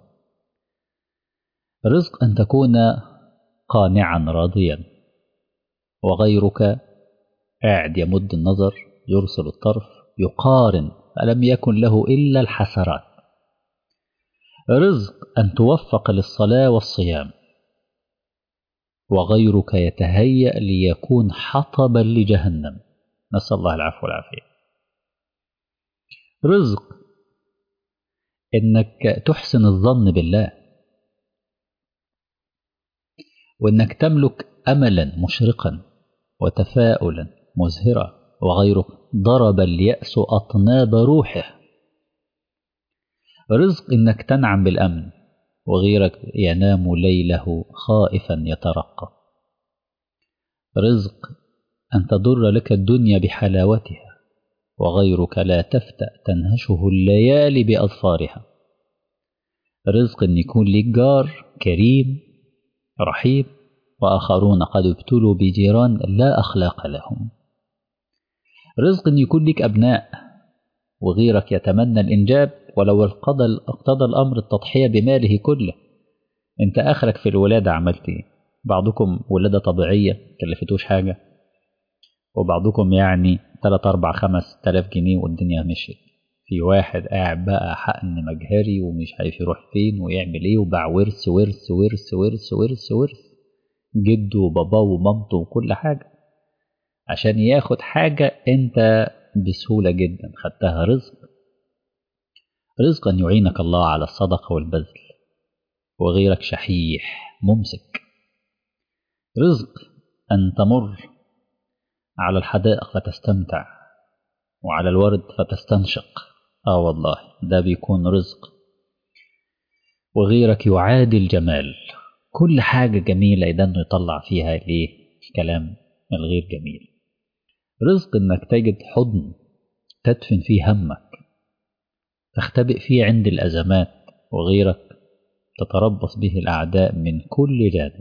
Speaker 1: رزق أن تكون قانعا راضيا وغيرك قاعد يمد النظر يرسل الطرف يقارن فلم يكن له إلا الحسرات رزق أن توفق للصلاة والصيام وغيرك يتهيأ ليكون حطبا لجهنم نسأل الله العفو والعافية رزق إنك تحسن الظن بالله وإنك تملك أملا مشرقا وتفاؤلا مزهرا وغيرك ضرب اليأس أطناب روحه رزق إنك تنعم بالأمن وغيرك ينام ليله خائفا يترقب رزق أن تضر لك الدنيا بحلاوتها وغيرك لا تفتأ تنهشه الليالي بأظفارها رزق أن يكون لك جار كريم رحيم وآخرون قد ابتلوا بجيران لا أخلاق لهم رزق أن يكون لك أبناء وغيرك يتمنى الإنجاب ولو اقتضى اقتضى الأمر التضحية بماله كله أنت آخرك في الولادة عملت إيه؟ بعضكم ولادة طبيعية كلفتوش حاجة وبعضكم يعني 3 4 5000 جنيه والدنيا مشيت في واحد قاعد بقى حقن مجهري ومش عارف يروح فين ويعمل ايه وباع ورث ورث ورث ورث ورث ورث جده وباباه ومامته وكل حاجة عشان ياخد حاجة انت بسهولة جدا خدتها رزق رزق أن يعينك الله على الصدقة والبذل وغيرك شحيح ممسك رزق أن تمر على الحدائق فتستمتع وعلى الورد فتستنشق آه والله ده بيكون رزق وغيرك يعادي الجمال كل حاجة جميلة إذا إنه يطلع فيها ليه الكلام الغير جميل رزق إنك تجد حضن تدفن فيه همك تختبئ فيه عند الأزمات وغيرك تتربص به الأعداء من كل جانب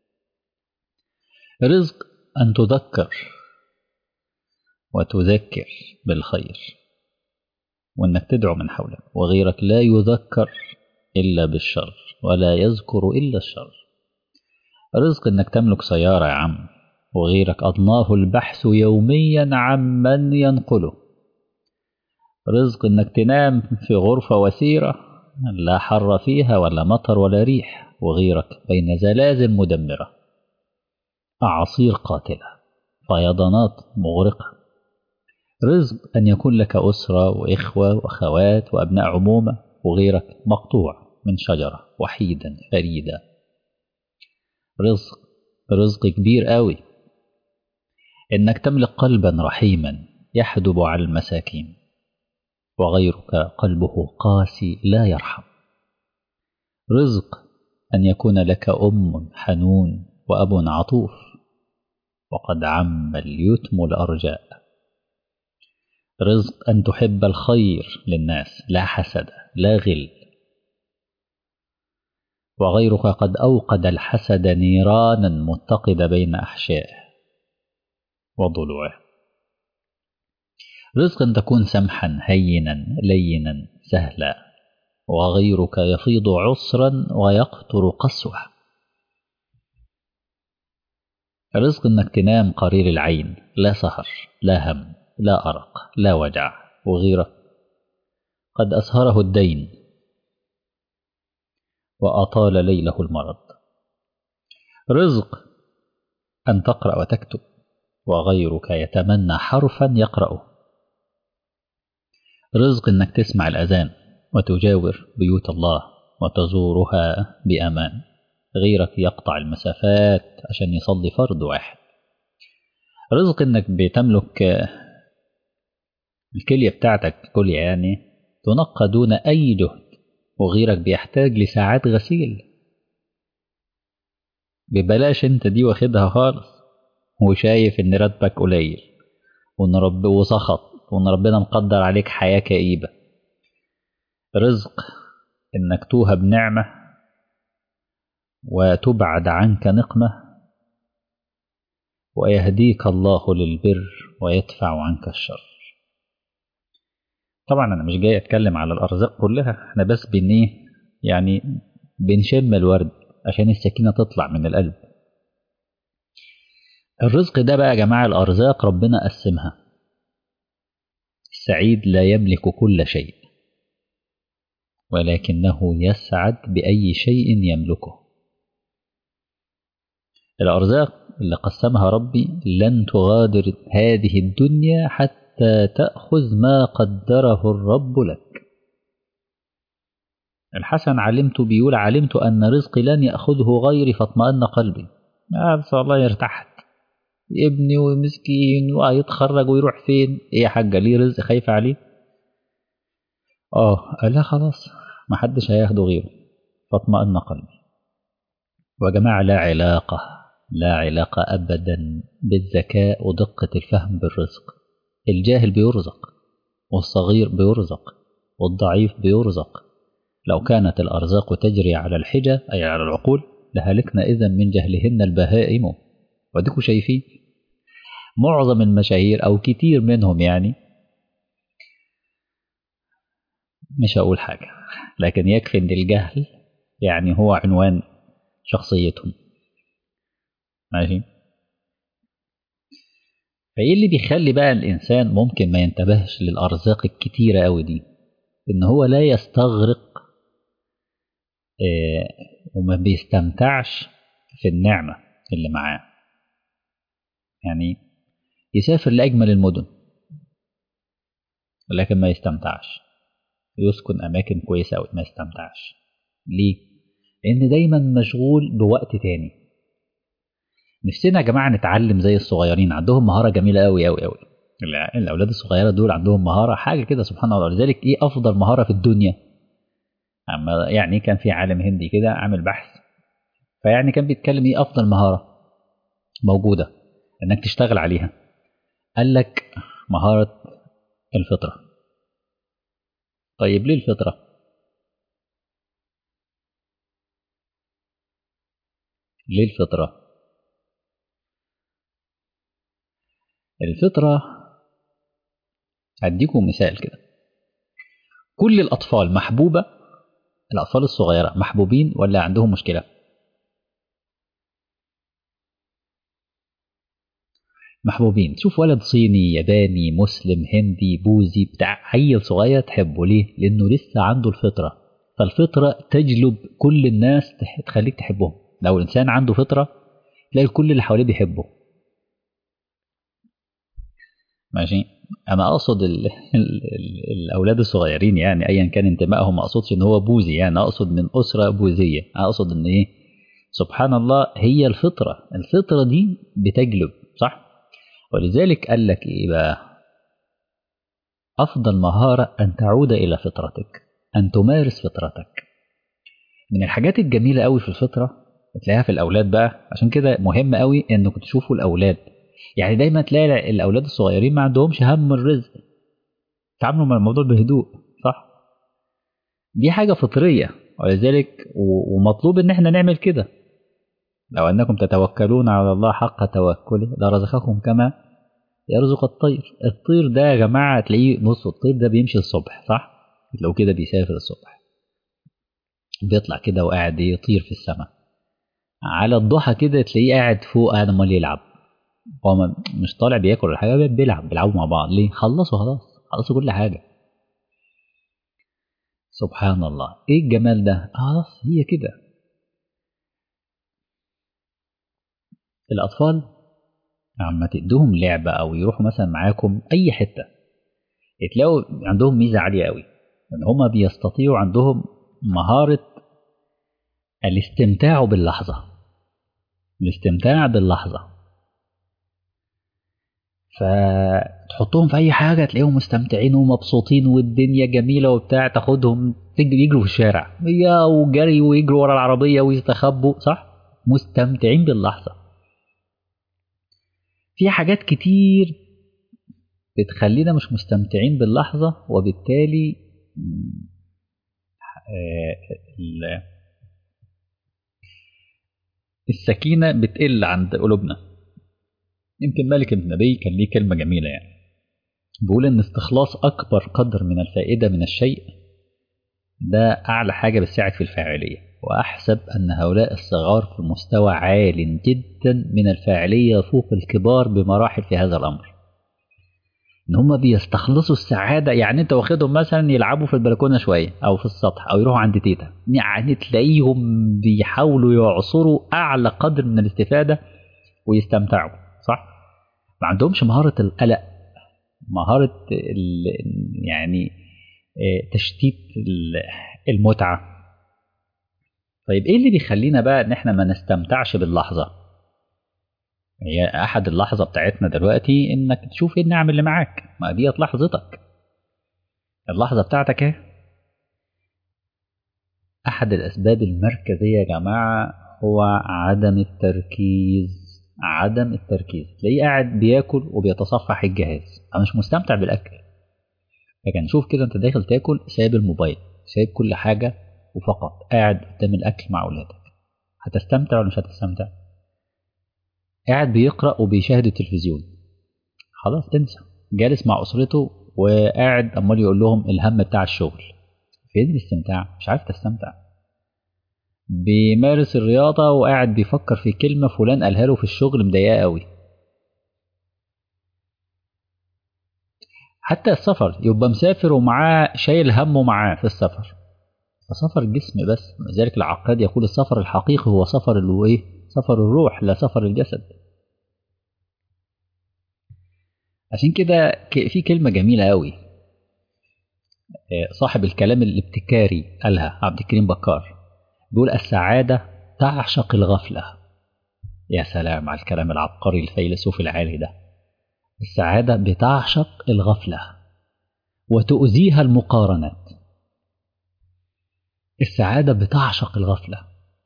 Speaker 1: رزق أن تذكر وتذكر بالخير وأنك تدعو من حولك وغيرك لا يذكر إلا بالشر ولا يذكر إلا الشر رزق أنك تملك سيارة يا عم وغيرك أضناه البحث يوميا عمن ينقله رزق أنك تنام في غرفة وسيرة لا حر فيها ولا مطر ولا ريح وغيرك بين زلازل مدمرة أعاصير قاتلة فيضانات مغرقة رزق أن يكون لك أسرة وإخوة وأخوات وأبناء عمومة وغيرك مقطوع من شجرة وحيدا فريدا رزق رزق كبير قوي إنك تملك قلبا رحيما يحدب على المساكين وغيرك قلبه قاسي لا يرحم رزق أن يكون لك أم حنون وأب عطوف وقد عم اليتم الأرجاء رزق أن تحب الخير للناس لا حسد لا غل وغيرك قد أوقد الحسد نيرانا متقدة بين أحشائه وضلوعه رزق أن تكون سمحا هينا لينا سهلا وغيرك يفيض عسرا ويقطر قسوة رزق أنك تنام قرير العين لا سهر لا هم لا أرق لا وجع وغيره قد أسهره الدين وأطال ليله المرض رزق أن تقرأ وتكتب وغيرك يتمنى حرفا يقرأه رزق أنك تسمع الأذان وتجاور بيوت الله وتزورها بأمان غيرك يقطع المسافات عشان يصلي فرض واحد رزق أنك بتملك الكلية بتاعتك كلية يعني تنقى دون أي جهد وغيرك بيحتاج لساعات غسيل ببلاش انت دي واخدها خالص وشايف ان راتبك قليل وان رب وسخط وان ربنا مقدر عليك حياة كئيبة رزق انك توهب نعمة وتبعد عنك نقمة ويهديك الله للبر ويدفع عنك الشر طبعا انا مش جاي اتكلم على الارزاق كلها احنا بس بن ايه يعني بنشم الورد عشان السكينه تطلع من القلب الرزق ده بقى يا جماعه الارزاق ربنا قسمها السعيد لا يملك كل شيء ولكنه يسعد بأي شيء يملكه الأرزاق اللي قسمها ربي لن تغادر هذه الدنيا حتى تأخذ ما قدره الرب لك الحسن علمت بيقول علمت أن رزقي لن يأخذه غيري فاطمأن قلبي آه بس والله ارتحت ابني ومسكين وهيتخرج ويروح فين ايه يا حاجة ليه رزق خايفة عليه اه قال لا خلاص ما حدش هياخده غيره فاطمأن قلبي وجماعة لا علاقة لا علاقة أبدا بالذكاء ودقة الفهم بالرزق الجاهل بيرزق والصغير بيرزق والضعيف بيرزق لو كانت الأرزاق تجري على الحجة أي على العقول لهلكنا إذا من جهلهن البهائم وديكوا شايفين معظم المشاهير أو كتير منهم يعني مش هقول حاجة لكن يكفي ان الجهل يعني هو عنوان شخصيتهم ماشي فايه اللي بيخلي بقى الانسان ممكن ما ينتبهش للارزاق الكتيرة قوي دي ان هو لا يستغرق آه وما بيستمتعش في النعمة اللي معاه يعني يسافر لأجمل المدن ولكن ما يستمتعش يسكن أماكن كويسة أو ما يستمتعش ليه؟ لأن دايما مشغول بوقت تاني نفسنا يا جماعة نتعلم زي الصغيرين عندهم مهارة جميلة أوي أوي أوي الأولاد الصغيرة دول عندهم مهارة حاجة كده سبحان الله لذلك إيه أفضل مهارة في الدنيا أما يعني كان في عالم هندي كده عامل بحث فيعني كان بيتكلم إيه أفضل مهارة موجودة إنك تشتغل عليها قال لك مهارة الفطرة طيب ليه الفطرة ليه الفطرة الفطرة هديكم مثال كده كل الأطفال محبوبة الأطفال الصغيرة محبوبين ولا عندهم مشكلة محبوبين شوف ولد صيني ياباني مسلم هندي بوذي بتاع عيل صغير تحبه ليه لأنه لسه عنده الفطرة فالفطرة تجلب كل الناس تخليك تحبهم لو الإنسان عنده فطرة تلاقي كل اللي حواليه بيحبه ماشي انا اقصد ال ال ال الاولاد الصغيرين يعني ايا كان انتمائهم ما اقصدش ان هو بوذي يعني اقصد من اسره بوذيه اقصد ان ايه سبحان الله هي الفطره الفطره دي بتجلب صح ولذلك قال لك ايه بقى افضل مهاره ان تعود الى فطرتك ان تمارس فطرتك من الحاجات الجميله قوي في الفطره تلاقيها في الاولاد بقى عشان كده مهم قوي انكم تشوفوا الاولاد يعني دايما تلاقي الاولاد الصغيرين ما عندهمش هم الرزق تعاملوا مع الموضوع بهدوء صح دي حاجه فطريه ولذلك ومطلوب ان احنا نعمل كده لو انكم تتوكلون على الله حق توكله لرزقكم كما يرزق الطير الطير ده يا جماعه تلاقيه بص الطير ده بيمشي الصبح صح لو كده بيسافر الصبح بيطلع كده وقاعد يطير في السماء على الضحى كده تلاقيه قاعد فوق قاعد امال يلعب هو مش طالع بياكل ولا حاجه بيلعب بيلعبوا مع بعض ليه خلصوا خلاص خلصوا كل حاجه سبحان الله ايه الجمال ده خلاص هي كده الاطفال عما تدوهم لعبه او يروحوا مثلا معاكم اي حته تلاقوا عندهم ميزه عاليه قوي ان هما بيستطيعوا عندهم مهاره الاستمتاع باللحظه الاستمتاع باللحظه فتحطهم في اي حاجه تلاقيهم مستمتعين ومبسوطين والدنيا جميله وبتاع تاخدهم يجروا في الشارع يا وجري ويجروا ورا العربيه ويستخبوا صح مستمتعين باللحظه في حاجات كتير بتخلينا مش مستمتعين باللحظه وبالتالي السكينه بتقل عند قلوبنا يمكن مالك بن نبي كان ليه كلمة جميلة يعني بيقول إن استخلاص أكبر قدر من الفائدة من الشيء ده أعلى حاجة بتساعد في الفاعلية وأحسب أن هؤلاء الصغار في مستوى عال جدا من الفاعلية يفوق الكبار بمراحل في هذا الأمر ان هم بيستخلصوا السعاده يعني انت واخدهم مثلا يلعبوا في البلكونه شويه او في السطح او يروحوا عند تيتا يعني تلاقيهم بيحاولوا يعصروا اعلى قدر من الاستفاده ويستمتعوا صح ما عندهمش مهاره القلق مهاره ال يعني تشتيت المتعه طيب ايه اللي بيخلينا بقى ان احنا ما نستمتعش باللحظه هي احد اللحظه بتاعتنا دلوقتي انك تشوف ايه النعم اللي معاك ما ديت لحظتك اللحظه بتاعتك اهي احد الاسباب المركزيه يا جماعه هو عدم التركيز عدم التركيز تلاقيه قاعد بياكل وبيتصفح الجهاز انا مش مستمتع بالاكل لكن شوف كده انت داخل تاكل سايب الموبايل سايب كل حاجه وفقط قاعد قدام الاكل مع اولادك هتستمتع ولا مش هتستمتع قاعد بيقرا وبيشاهد التلفزيون خلاص انسى جالس مع اسرته وقاعد امال يقول لهم الهم بتاع الشغل فين الاستمتاع مش عارف تستمتع بيمارس الرياضه وقاعد بيفكر في كلمه فلان قالها له في الشغل مضايقاه قوي حتى السفر يبقى مسافر ومعاه شايل همه معاه في السفر فسفر الجسم بس لذلك العقاد يقول السفر الحقيقي هو سفر الايه سفر الروح لا سفر الجسد عشان كده في كلمة جميلة قوي صاحب الكلام الابتكاري قالها عبد الكريم بكار بيقول السعادة تعشق الغفلة يا سلام على الكلام العبقري الفيلسوف العالي ده السعادة بتعشق الغفلة وتؤذيها المقارنات السعادة بتعشق الغفلة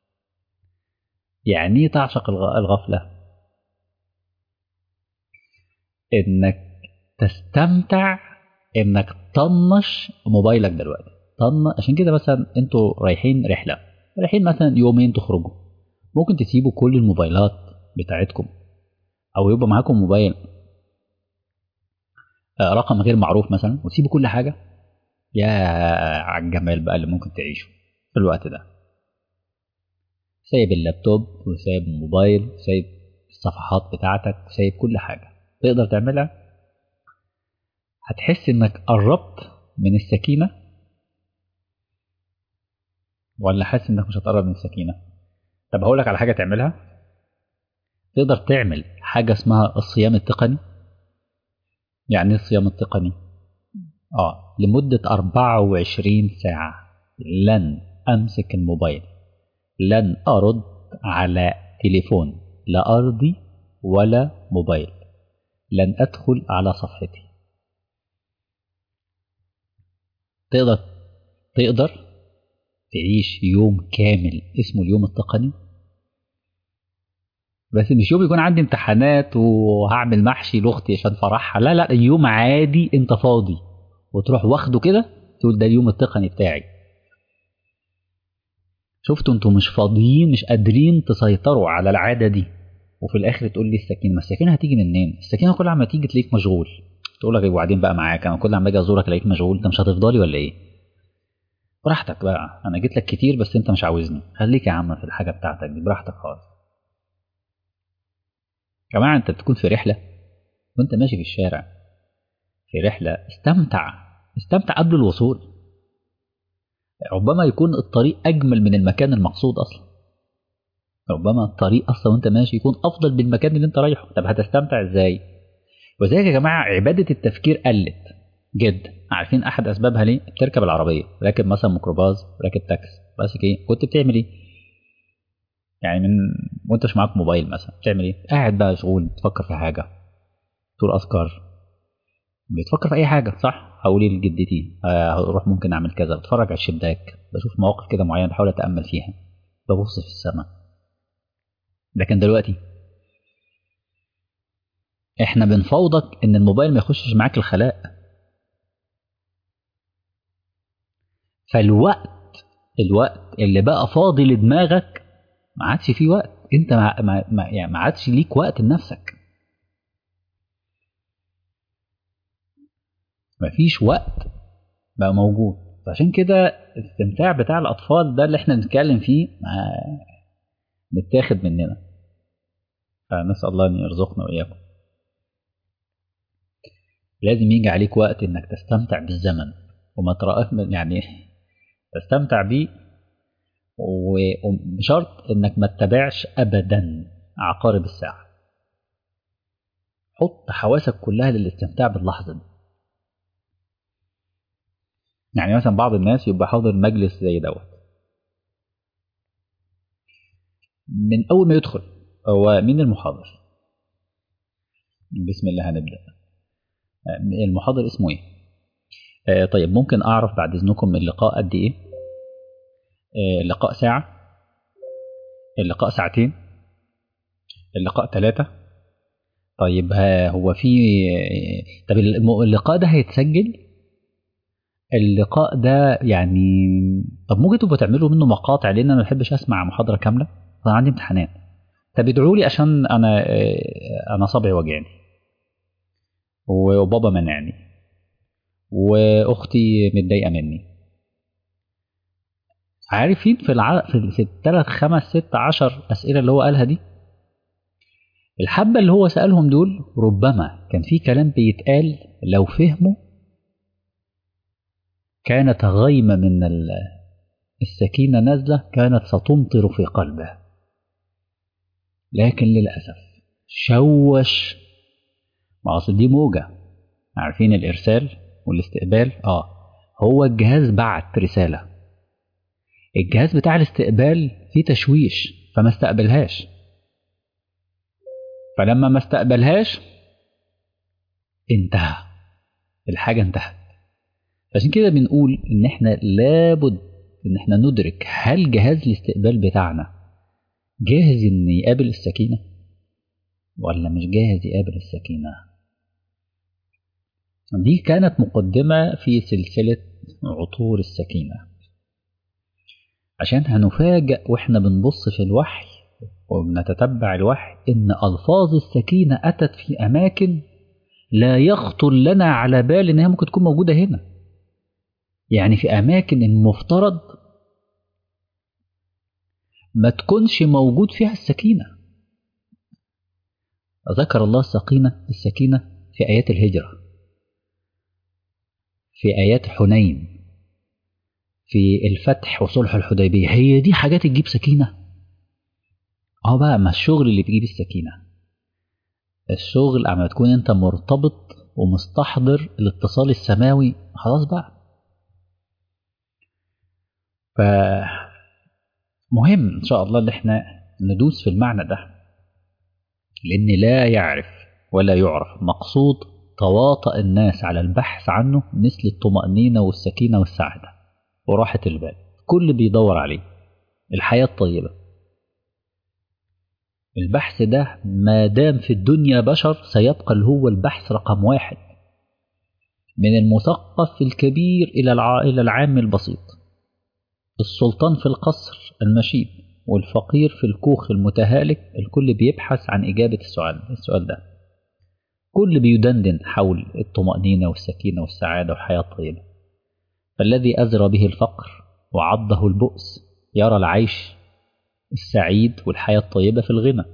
Speaker 1: يعني ايه تعشق الغفلة انك تستمتع انك تطنش موبايلك دلوقتي طن عشان كده مثلا انتوا رايحين رحلة رايحين مثلا يومين تخرجوا ممكن تسيبوا كل الموبايلات بتاعتكم او يبقى معاكم موبايل رقم غير معروف مثلا وتسيبوا كل حاجة يا على الجمال بقى اللي ممكن تعيشه في الوقت ده سايب اللابتوب وسايب الموبايل سايب الصفحات بتاعتك سايب كل حاجة تقدر تعملها هتحس انك قربت من السكينة ولا حاسس انك مش هتقرب من السكينة طب هقولك على حاجة تعملها تقدر تعمل حاجة اسمها الصيام التقني يعني ايه الصيام التقني اه لمدة 24 ساعة لن أمسك الموبايل لن أرد على تليفون لا أرضي ولا موبايل لن أدخل على صفحتي تقدر تقدر تعيش يوم كامل اسمه اليوم التقني بس مش يوم يكون عندي امتحانات وهعمل محشي لاختي عشان فرحها لا لا يوم عادي انت فاضي وتروح واخده كده تقول ده اليوم التقني بتاعي شفتوا انتوا مش فاضيين مش قادرين تسيطروا على العاده دي وفي الاخر تقول لي السكينه ما السكينه هتيجي منين السكينه كل ما تيجي تلاقيك مشغول تقول لك وبعدين بقى معاك انا كل ما اجي ازورك الاقيك مشغول انت مش هتفضلي ولا ايه براحتك بقى انا جيت لك كتير بس انت مش عاوزني خليك يا عم في الحاجه بتاعتك دي براحتك خالص يا جماعه انت بتكون في رحله وانت ماشي في الشارع في رحله استمتع استمتع قبل الوصول ربما يكون الطريق اجمل من المكان المقصود اصلا ربما الطريق اصلا وانت ماشي يكون افضل من المكان اللي انت رايحه طب هتستمتع ازاي وذلك يا جماعه عباده التفكير قلت جدا عارفين احد اسبابها ليه بتركب العربيه راكب مثلا ميكروباص راكب تاكسي بس ايه كنت بتعمل ايه يعني من وانت مش معاك موبايل مثلا بتعمل ايه قاعد بقى مشغول بتفكر في حاجه تقول اذكار بتفكر في اي حاجه صح هقول لجدتي هروح ممكن اعمل كذا بتفرج على الشباك بشوف مواقف كده معينه بحاول اتامل فيها ببص في السماء لكن دلوقتي احنا بنفوضك ان الموبايل ما يخشش معاك الخلاء فالوقت الوقت اللي بقى فاضي لدماغك ما عادش فيه وقت انت ما ما ما, يعني ما عادش ليك وقت لنفسك مفيش وقت بقى موجود فعشان كده الاستمتاع بتاع الاطفال ده اللي احنا بنتكلم فيه متاخد مننا فنسال الله ان يرزقنا واياكم لازم يجي عليك وقت انك تستمتع بالزمن وما تراه يعني تستمتع بيه وبشرط انك ما تتابعش ابدا عقارب الساعه حط حواسك كلها للاستمتاع باللحظه دي يعني مثلا بعض الناس يبقى حاضر مجلس زي دوت من اول ما يدخل هو مين المحاضر بسم الله هنبدا المحاضر اسمه ايه آه طيب ممكن اعرف بعد اذنكم اللقاء قد ايه آه اللقاء ساعه اللقاء ساعتين اللقاء ثلاثة طيب ها هو في طب اللقاء ده هيتسجل اللقاء ده يعني طب ممكن تبقوا تعملوا منه مقاطع لان انا ما بحبش اسمع محاضره كامله انا عندي امتحانات طب ادعوا لي عشان انا انا صبعي وجعني وبابا منعني واختي متضايقه مني عارفين في الع... في, في الثلاث خمس ست عشر اسئله اللي هو قالها دي الحبه اللي هو سالهم دول ربما كان في كلام بيتقال لو فهموا كانت غيمة من السكينة نازلة كانت ستمطر في قلبه لكن للأسف شوش ما أصل دي موجة عارفين الإرسال والاستقبال آه هو الجهاز بعت رسالة الجهاز بتاع الاستقبال فيه تشويش فما استقبلهاش فلما ما استقبلهاش انتهى الحاجة انتهت عشان كده بنقول ان احنا لابد ان احنا ندرك هل جهاز الاستقبال بتاعنا جاهز ان يقابل السكينة ولا مش جاهز يقابل السكينة دي كانت مقدمة في سلسلة عطور السكينة عشان هنفاجأ واحنا بنبص في الوحي وبنتتبع الوحي ان الفاظ السكينة اتت في اماكن لا يخطر لنا على بال انها ممكن تكون موجودة هنا يعني في أماكن المفترض ما تكونش موجود فيها السكينة ذكر الله السكينة السكينة في آيات الهجرة في آيات حنين في الفتح وصلح الحديبية هي دي حاجات تجيب سكينة اه بقى ما الشغل اللي بيجيب السكينة الشغل اما تكون انت مرتبط ومستحضر الاتصال السماوي خلاص بقى ف مهم ان شاء الله ان احنا ندوس في المعنى ده لان لا يعرف ولا يعرف مقصود تواطأ الناس على البحث عنه مثل الطمأنينة والسكينة والسعادة وراحة البال كل بيدور عليه الحياة الطيبة البحث ده ما دام في الدنيا بشر سيبقى اللي هو البحث رقم واحد من المثقف الكبير إلى العام البسيط السلطان في القصر المشيد والفقير في الكوخ المتهالك الكل بيبحث عن إجابة السؤال السؤال ده كل بيدندن حول الطمأنينة والسكينة والسعادة والحياة الطيبة فالذي أزرى به الفقر وعضه البؤس يرى العيش السعيد والحياة الطيبة في الغنى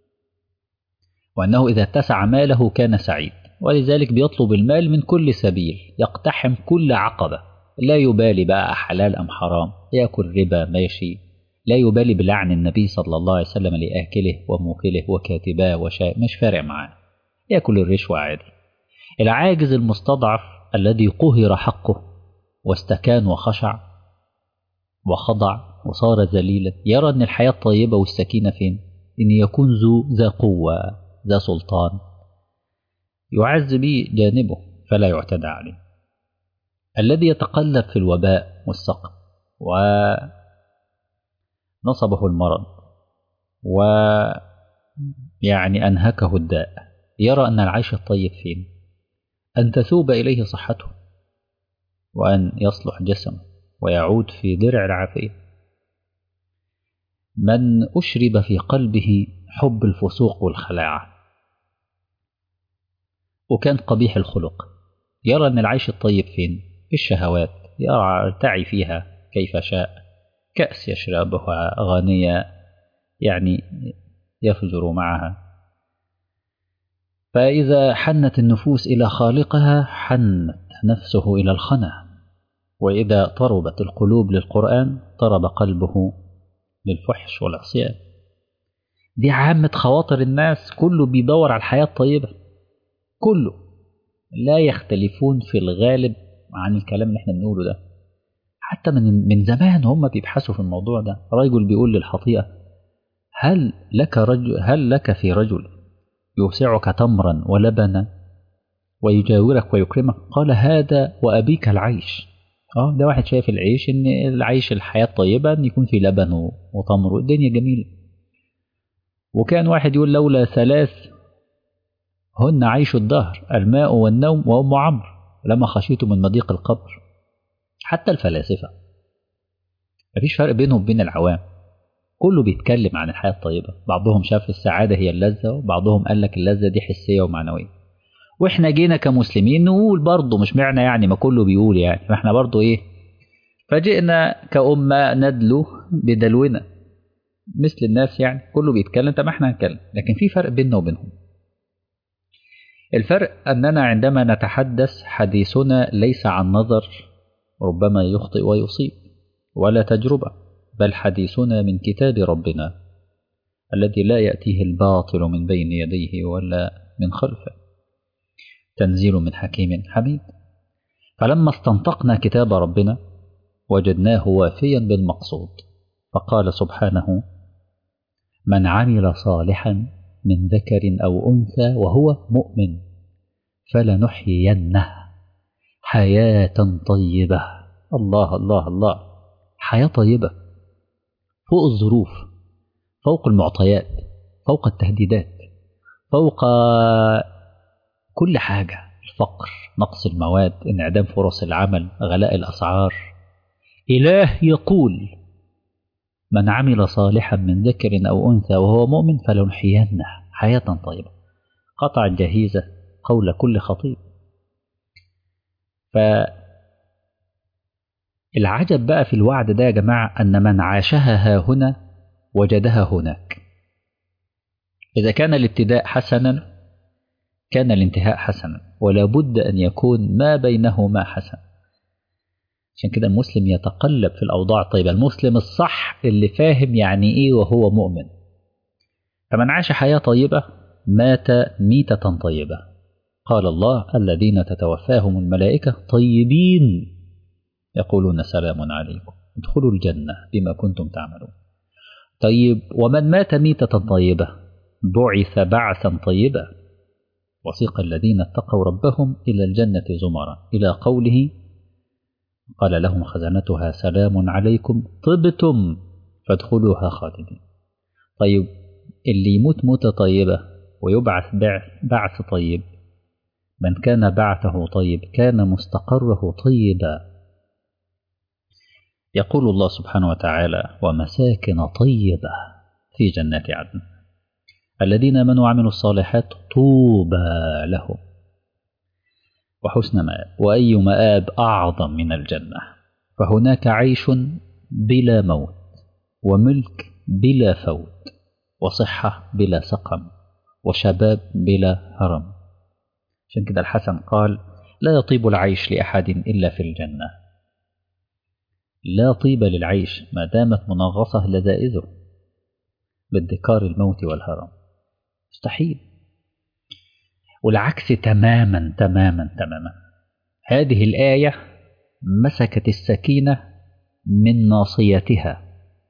Speaker 1: وأنه إذا اتسع ماله كان سعيد ولذلك بيطلب المال من كل سبيل يقتحم كل عقبة لا يبالي بقى حلال أم حرام يأكل ربا ماشي لا يبالي بلعن النبي صلى الله عليه وسلم لآكله وموكله وكاتباه وشاء مش فارق معاه يأكل الرشوة عادي العاجز المستضعف الذي قهر حقه واستكان وخشع وخضع وصار ذليلا يرى أن الحياة الطيبة والسكينة فين أن يكون ذو ذا قوة ذا سلطان يعز به جانبه فلا يعتدى عليه الذي يتقلب في الوباء والسقم ونصبه المرض ويعني أنهكه الداء يرى أن العيش الطيب فين أن تثوب إليه صحته وأن يصلح جسمه ويعود في درع العافية من أشرب في قلبه حب الفسوق والخلاعة وكان قبيح الخلق يرى أن العيش الطيب فين في الشهوات يرتعي فيها كيف شاء كأس يشربها غانية يعني يفجر معها فإذا حنت النفوس إلى خالقها حنت نفسه إلى الخنا وإذا طربت القلوب للقرآن طرب قلبه للفحش والعصيان دي عامة خواطر الناس كله بيدور على الحياة الطيبة كله لا يختلفون في الغالب عن الكلام اللي احنا بنقوله ده حتى من من زمان هم بيبحثوا في الموضوع ده رجل بيقول للخطيئة هل لك رجل هل لك في رجل يوسعك تمرا ولبنا ويجاورك ويكرمك قال هذا وأبيك العيش اه ده واحد شايف العيش ان العيش الحياة الطيبة ان يكون في لبن وتمر والدنيا جميلة وكان واحد يقول لولا ثلاث هن عيش الدهر الماء والنوم وأم عمرو لما خشيت من مضيق القبر حتى الفلاسفة مفيش فرق بينهم وبين العوام كله بيتكلم عن الحياة الطيبة بعضهم شاف السعادة هي اللذة وبعضهم قال لك اللذة دي حسية ومعنوية واحنا جينا كمسلمين نقول برضه مش معنى يعني ما كله بيقول يعني فاحنا برضه ايه فجئنا كأمة ندلو بدلونا مثل الناس يعني كله بيتكلم طب احنا هنتكلم لكن في فرق بيننا وبينهم الفرق أننا عندما نتحدث حديثنا ليس عن نظر ربما يخطئ ويصيب ولا تجربة بل حديثنا من كتاب ربنا الذي لا يأتيه الباطل من بين يديه ولا من خلفه تنزيل من حكيم حميد فلما استنطقنا كتاب ربنا وجدناه وافيا بالمقصود فقال سبحانه من عمل صالحا من ذكر أو أنثى وهو مؤمن فلنحيينه حياة طيبة الله الله الله حياة طيبة فوق الظروف فوق المعطيات فوق التهديدات فوق كل حاجة الفقر نقص المواد انعدام فرص العمل غلاء الأسعار إله يقول من عمل صالحا من ذكر أو أنثى وهو مؤمن فلنحيينه حياة طيبة قطع الجهيزة قول كل خطيب فالعجب بقى في الوعد ده يا جماعة أن من عاشها ها هنا وجدها هناك إذا كان الابتداء حسنا كان الانتهاء حسنا ولا بد أن يكون ما بينهما حسن عشان كده المسلم يتقلب في الأوضاع الطيبة المسلم الصح اللي فاهم يعني إيه وهو مؤمن فمن عاش حياة طيبة مات ميتة طيبة قال الله الذين تتوفاهم الملائكة طيبين يقولون سلام عليكم ادخلوا الجنة بما كنتم تعملون طيب ومن مات ميتة طيبة بعث بعثا طيبا وسيق الذين اتقوا ربهم إلى الجنة زمرا إلى قوله قال لهم خزنتها سلام عليكم طبتم فادخلوها خالدين طيب اللي يموت موتة طيبة ويبعث بعث طيب من كان بعثه طيب كان مستقره طيبا يقول الله سبحانه وتعالى ومساكن طيبة في جنات عدن الذين امنوا وعملوا الصالحات طوبى لهم وحسن مآب وأي مآب أعظم من الجنة فهناك عيش بلا موت وملك بلا فوت وصحة بلا سقم وشباب بلا هرم عشان كده الحسن قال لا يطيب العيش لأحد إلا في الجنة لا طيب للعيش ما دامت منغصة لذائذه بادكار الموت والهرم مستحيل والعكس تماما تماما تماما هذه الآية مسكت السكينة من ناصيتها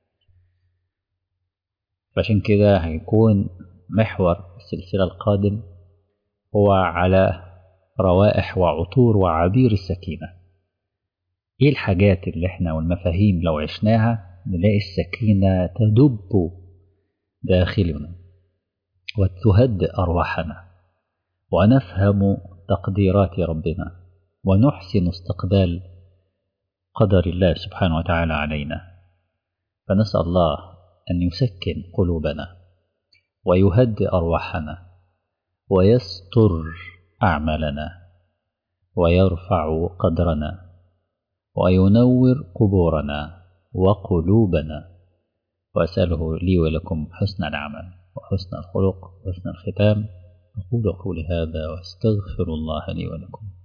Speaker 1: فعشان كده هيكون محور السلسلة القادم هو على روائح وعطور وعبير السكينة ايه الحاجات اللي احنا والمفاهيم لو عشناها نلاقي السكينة تدب داخلنا وتهدئ أرواحنا ونفهم تقديرات ربنا ونحسن استقبال قدر الله سبحانه وتعالى علينا فنسأل الله أن يسكن قلوبنا ويهدئ أرواحنا ويستر أعمالنا ويرفع قدرنا وينور قبورنا وقلوبنا وأسأله لي ولكم حسن العمل وحسن الخلق وحسن الختام أقول قولي هذا وأستغفر الله لي ولكم